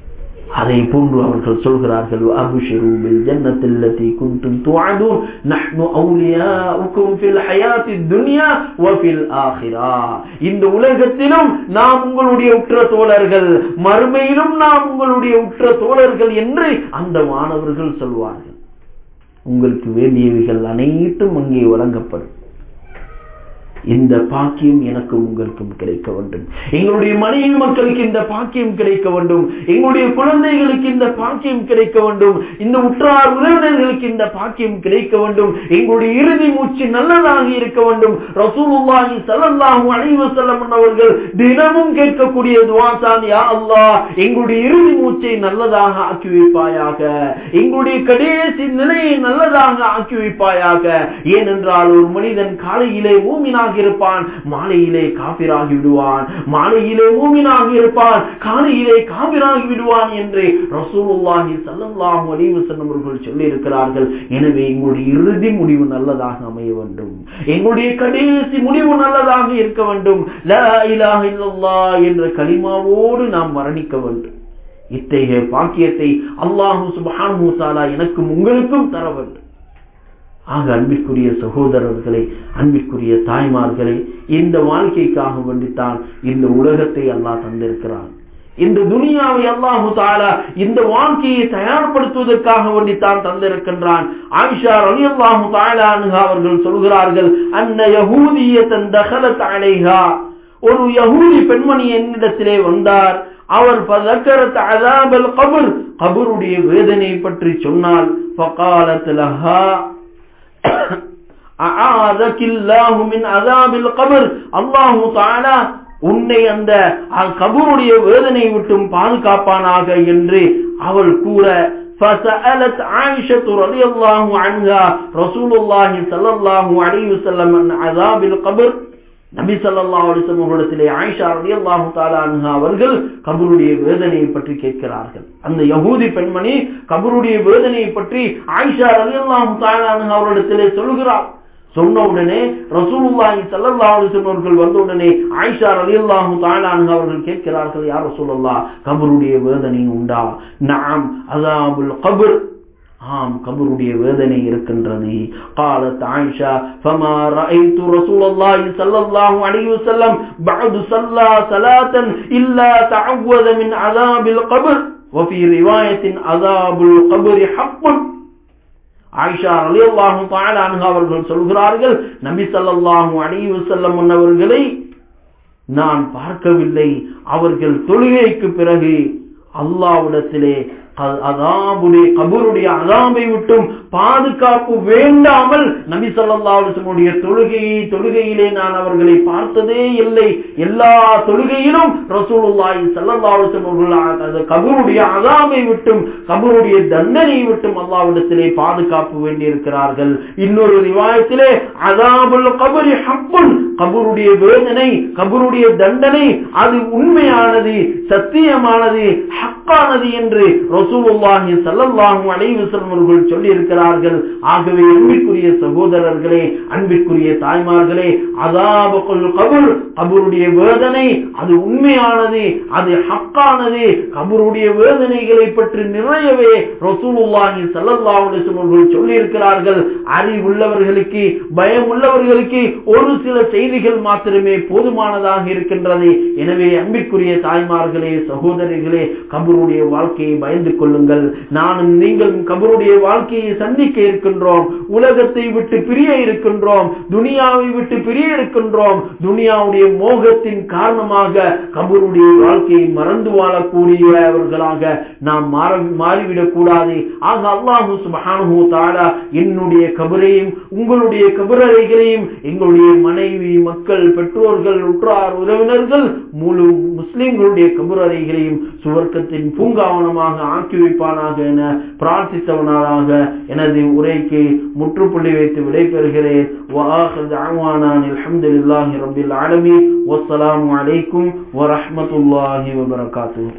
அதை போன்று அவர்கள் சொல்கிறார்கள் அபுஷிரு பில் ஜன்னத்தில்லதி குன்தும் துஅதுன் நஹ்னு அவுலியாஉக்கும் ஃபில் ஹயாத்தி துன்யா வ ஃபில் ஆখিরা இந்த உலகத்திலும் நாம் உங்களுடைய உற்ற தோழர்கள் மறுமையிலும் நாம் உங்களுடைய உற்ற தோழர்கள் என்று அந்த மாணவர்கள் சொல்வார்கள் உங்களுக்கு வேண்டியவைகள் அனைத்தும் அங்கே வழங்கப்படும் இந்த பாக்கியம் எனக்கும் உங்களுக்கும் கிடைக்க வேண்டும் எங்களுடைய மனைவி மக்களுக்கு இந்த பாக்கியம் கிடைக்க வேண்டும் எங்களுடைய குழந்தைகளுக்கு இந்த பாக்கியம் கிடைக்க வேண்டும் இந்த உற்றார் உறவினர்களுக்கு இந்த பாக்கியம் கிடைக்க வேண்டும் எங்களுடைய இறுதி மூச்சு நல்லதாக இருக்க வேண்டும் ரசூலுல்லாஹி ஸல்லல்லாஹு அலைஹி வஸல்லம் அவர்கள் தினமும் கேட்கக்கூடிய துஆ தான் யா அல்லாஹ் எங்களுடைய இறுதி மூச்சை நல்லதாக ஆக்கி வைப்பாயாக எங்களுடைய கடைசி நிலையை நல்லதாக ஆக்கி வைப்பாயாக ஏனென்றால் ஒரு மனிதன் காலையிலே மூமினாக இருப்பான் மாலையிலே காபிராகி விடுவான் மாலையிலே மூமினாக இருப்பான் காலையிலே காபிராகி விடுவான் என்று ரசூலுல்லாஹி ஸல்லல்லாஹு அலைஹி வஸல்லம் அவர்கள் சொல்லி இருக்கிறார்கள் எனவே எங்களுடைய இறுதி முடிவு நல்லதாக அமைய வேண்டும் எங்களுடைய கடைசி முடிவு நல்லதாக இருக்க வேண்டும் லா இலாஹ இல்லல்லாஹ் என்ற கலிமாவோடு நாம் மரணிக்க வேண்டும் இத்தகைய பாக்கியத்தை அல்லாஹு சுப்ஹானஹு தஆலா எனக்கும் உங்களுக்கும் தர வேண்டும் ஆக அன்பிற்குரிய சகோதரர்களே அன்பிற்குரிய தாய்மார்களே இந்த வாழ்க்கைக்காக வேண்டித்தான் இந்த உலகத்தை அல்லாஹ் தந்திருக்கிறான் இந்த துனியாவை அல்லாஹு தாலா இந்த வாழ்க்கையை தயார்படுத்துவதற்காக வேண்டித்தான் தந்திருக்கின்றான் ஆயிஷா ரலி அல்லாஹு தாலா அவர்கள் சொல்கிறார்கள் அன்ன யஹூதியத்தன் தகலத் அலைஹா ஒரு யஹூதி பெண்மணி என்னிடத்திலே வந்தார் அவர் பதக்கரத் அதாபல் கபர் கபருடைய வேதனை பற்றி சொன்னால் ஃபகாலத் லஹா உன்னை அந்த கபூருடைய வேதனை விட்டும் பாதுகாப்பானாக என்று அவள் கூற فسألت عائشة رضي الله عنها رسول الله صلى الله عليه وسلم عن عذاب القبر நபி ஸல்லல்லாஹு அலைஹி வஸல்லம் அவர்களிடத்திலே ஆயிஷா ரலியல்லாஹு தஆலா அன்ஹா அவர்கள் கபருடைய வேதனையை பற்றி கேட்கிறார்கள் அந்த யகூதி பெண்மணி கபருடைய வேதனையை பற்றி ஆயிஷா ரலியல்லாஹு தஆலா அன்ஹா அவர்களிடத்திலே சொல்கிறார் சொன்ன உடனே ரசூலுல்லாஹி ஸல்லல்லாஹு அலைஹி வஸல்லம் அவர்கள் வந்த உடனே ஆயிஷா ரலியல்லாஹு தஆலா அன்ஹா அவர்கள் கேட்கிறார்கள் யா ரசூலல்லாஹ் கபருடைய வேதனை உண்டா நஅம் அஸாபுல் கபர் ஆம் கபருடைய வேதனை இருக்கின்றது قالت عائشة فما رأيت رسول الله صلى الله عليه وسلم بعد صلى صلاة إلا تعوذ من عذاب القبر وفي رواية عذاب القبر حق ஆயிஷா ரலியல்லாஹு தஆலா அன்ஹா அவர்கள் சொல்கிறார்கள் நபி ஸல்லல்லாஹு அலைஹி வஸல்லம் அவர்களை நான் பார்க்கவில்லை அவர்கள் தொழுகைக்கு பிறகு அல்லாஹ்விடத்திலே அதாபுடைய கபருடைய அதாபை விட்டும் பாதுகாப்பு வேண்டாமல் நபி சொல்லாவுடைய தொழுகையை தொழுகையிலே நான் அவர்களை பார்த்ததே இல்லை எல்லா தொழுகையிலும் ரசூலுல்லாஹி ஸல்லல்லாஹு அவர்கள் கபருடைய அதாபை விட்டும் கபருடைய தண்டனை விட்டும் அல்லாவிடத்திலே பாதுகாப்பு வேண்டியிருக்கிறார்கள் இன்னொரு ரிவாயத்திலே அதாபுல் கபரி ஹப்புன் கபருடைய வேதனை கபருடைய தண்டனை அது உண்மையானது சத்தியமானது ஹக்கானது என்று ரசூலுல்லாஹி ஸல்லல்லாஹு அலைஹி வஸல்லம் அவர்கள் சொல்லி இருக்கிறார்கள் ஆகவே அன்பிற்குரிய சகோதரர்களே அன்பிற்குரிய தாய்மார்களே அதாபுல் கபர் கபருடைய வேதனை அது உண்மையானது அது ஹக்கானது கபருடைய வேதனைகளை பற்றி நிறையவே ரசூலுல்லாஹி ஸல்லல்லாஹு அலைஹி வஸல்லம் அவர்கள் சொல்லி இருக்கிறார்கள் அறிவுள்ளவர்களுக்கு பயம் உள்ளவர்களுக்கு ஒரு சில செய்திகள் மாத்திரமே போதுமானதாக இருக்கின்றது எனவே அன்பிற்குரிய தாய்மார்களே சகோதரிகளே கபருடைய வாழ்க்கையை பயந்து கொள்ளுங்கள் நானும் நீங்களும் கபருடைய வாழ்க்கையை சந்திக்க இருக்கின்றோம் உலகத்தை விட்டு பிரிய இருக்கின்றோம் துனியாவை விட்டு பிரிய இருக்கின்றோம் துனியாவுடைய மோகத்தின் காரணமாக கபருடைய வாழ்க்கையை மறந்து வாழக்கூடியவர்களாக நாம் மாற மாறிவிடக் கூடாது ஆக அல்லாஹு சுபஹானஹு தஆலா என்னுடைய கபரையும் உங்களுடைய கபரறைகளையும் எங்களுடைய மனைவி மக்கள் பெற்றோர்கள் உற்றார் உறவினர்கள் முழு முஸ்லிம்களுடைய கபரறைகளையும் சுவர்க்கத்தின் பூங்காவனமாக ஆக்கி வைப்பானாக என பிரார்த்தித்தவனாக எனது உரைக்கு முற்றுப்புள்ளி வைத்து விடைபெறுகிறேன் அலமதுல்லாஹி ரபில் ஆலமி வசலாம் அலைக்கும் வரஹமத்துல்லாஹி வபரகாத்து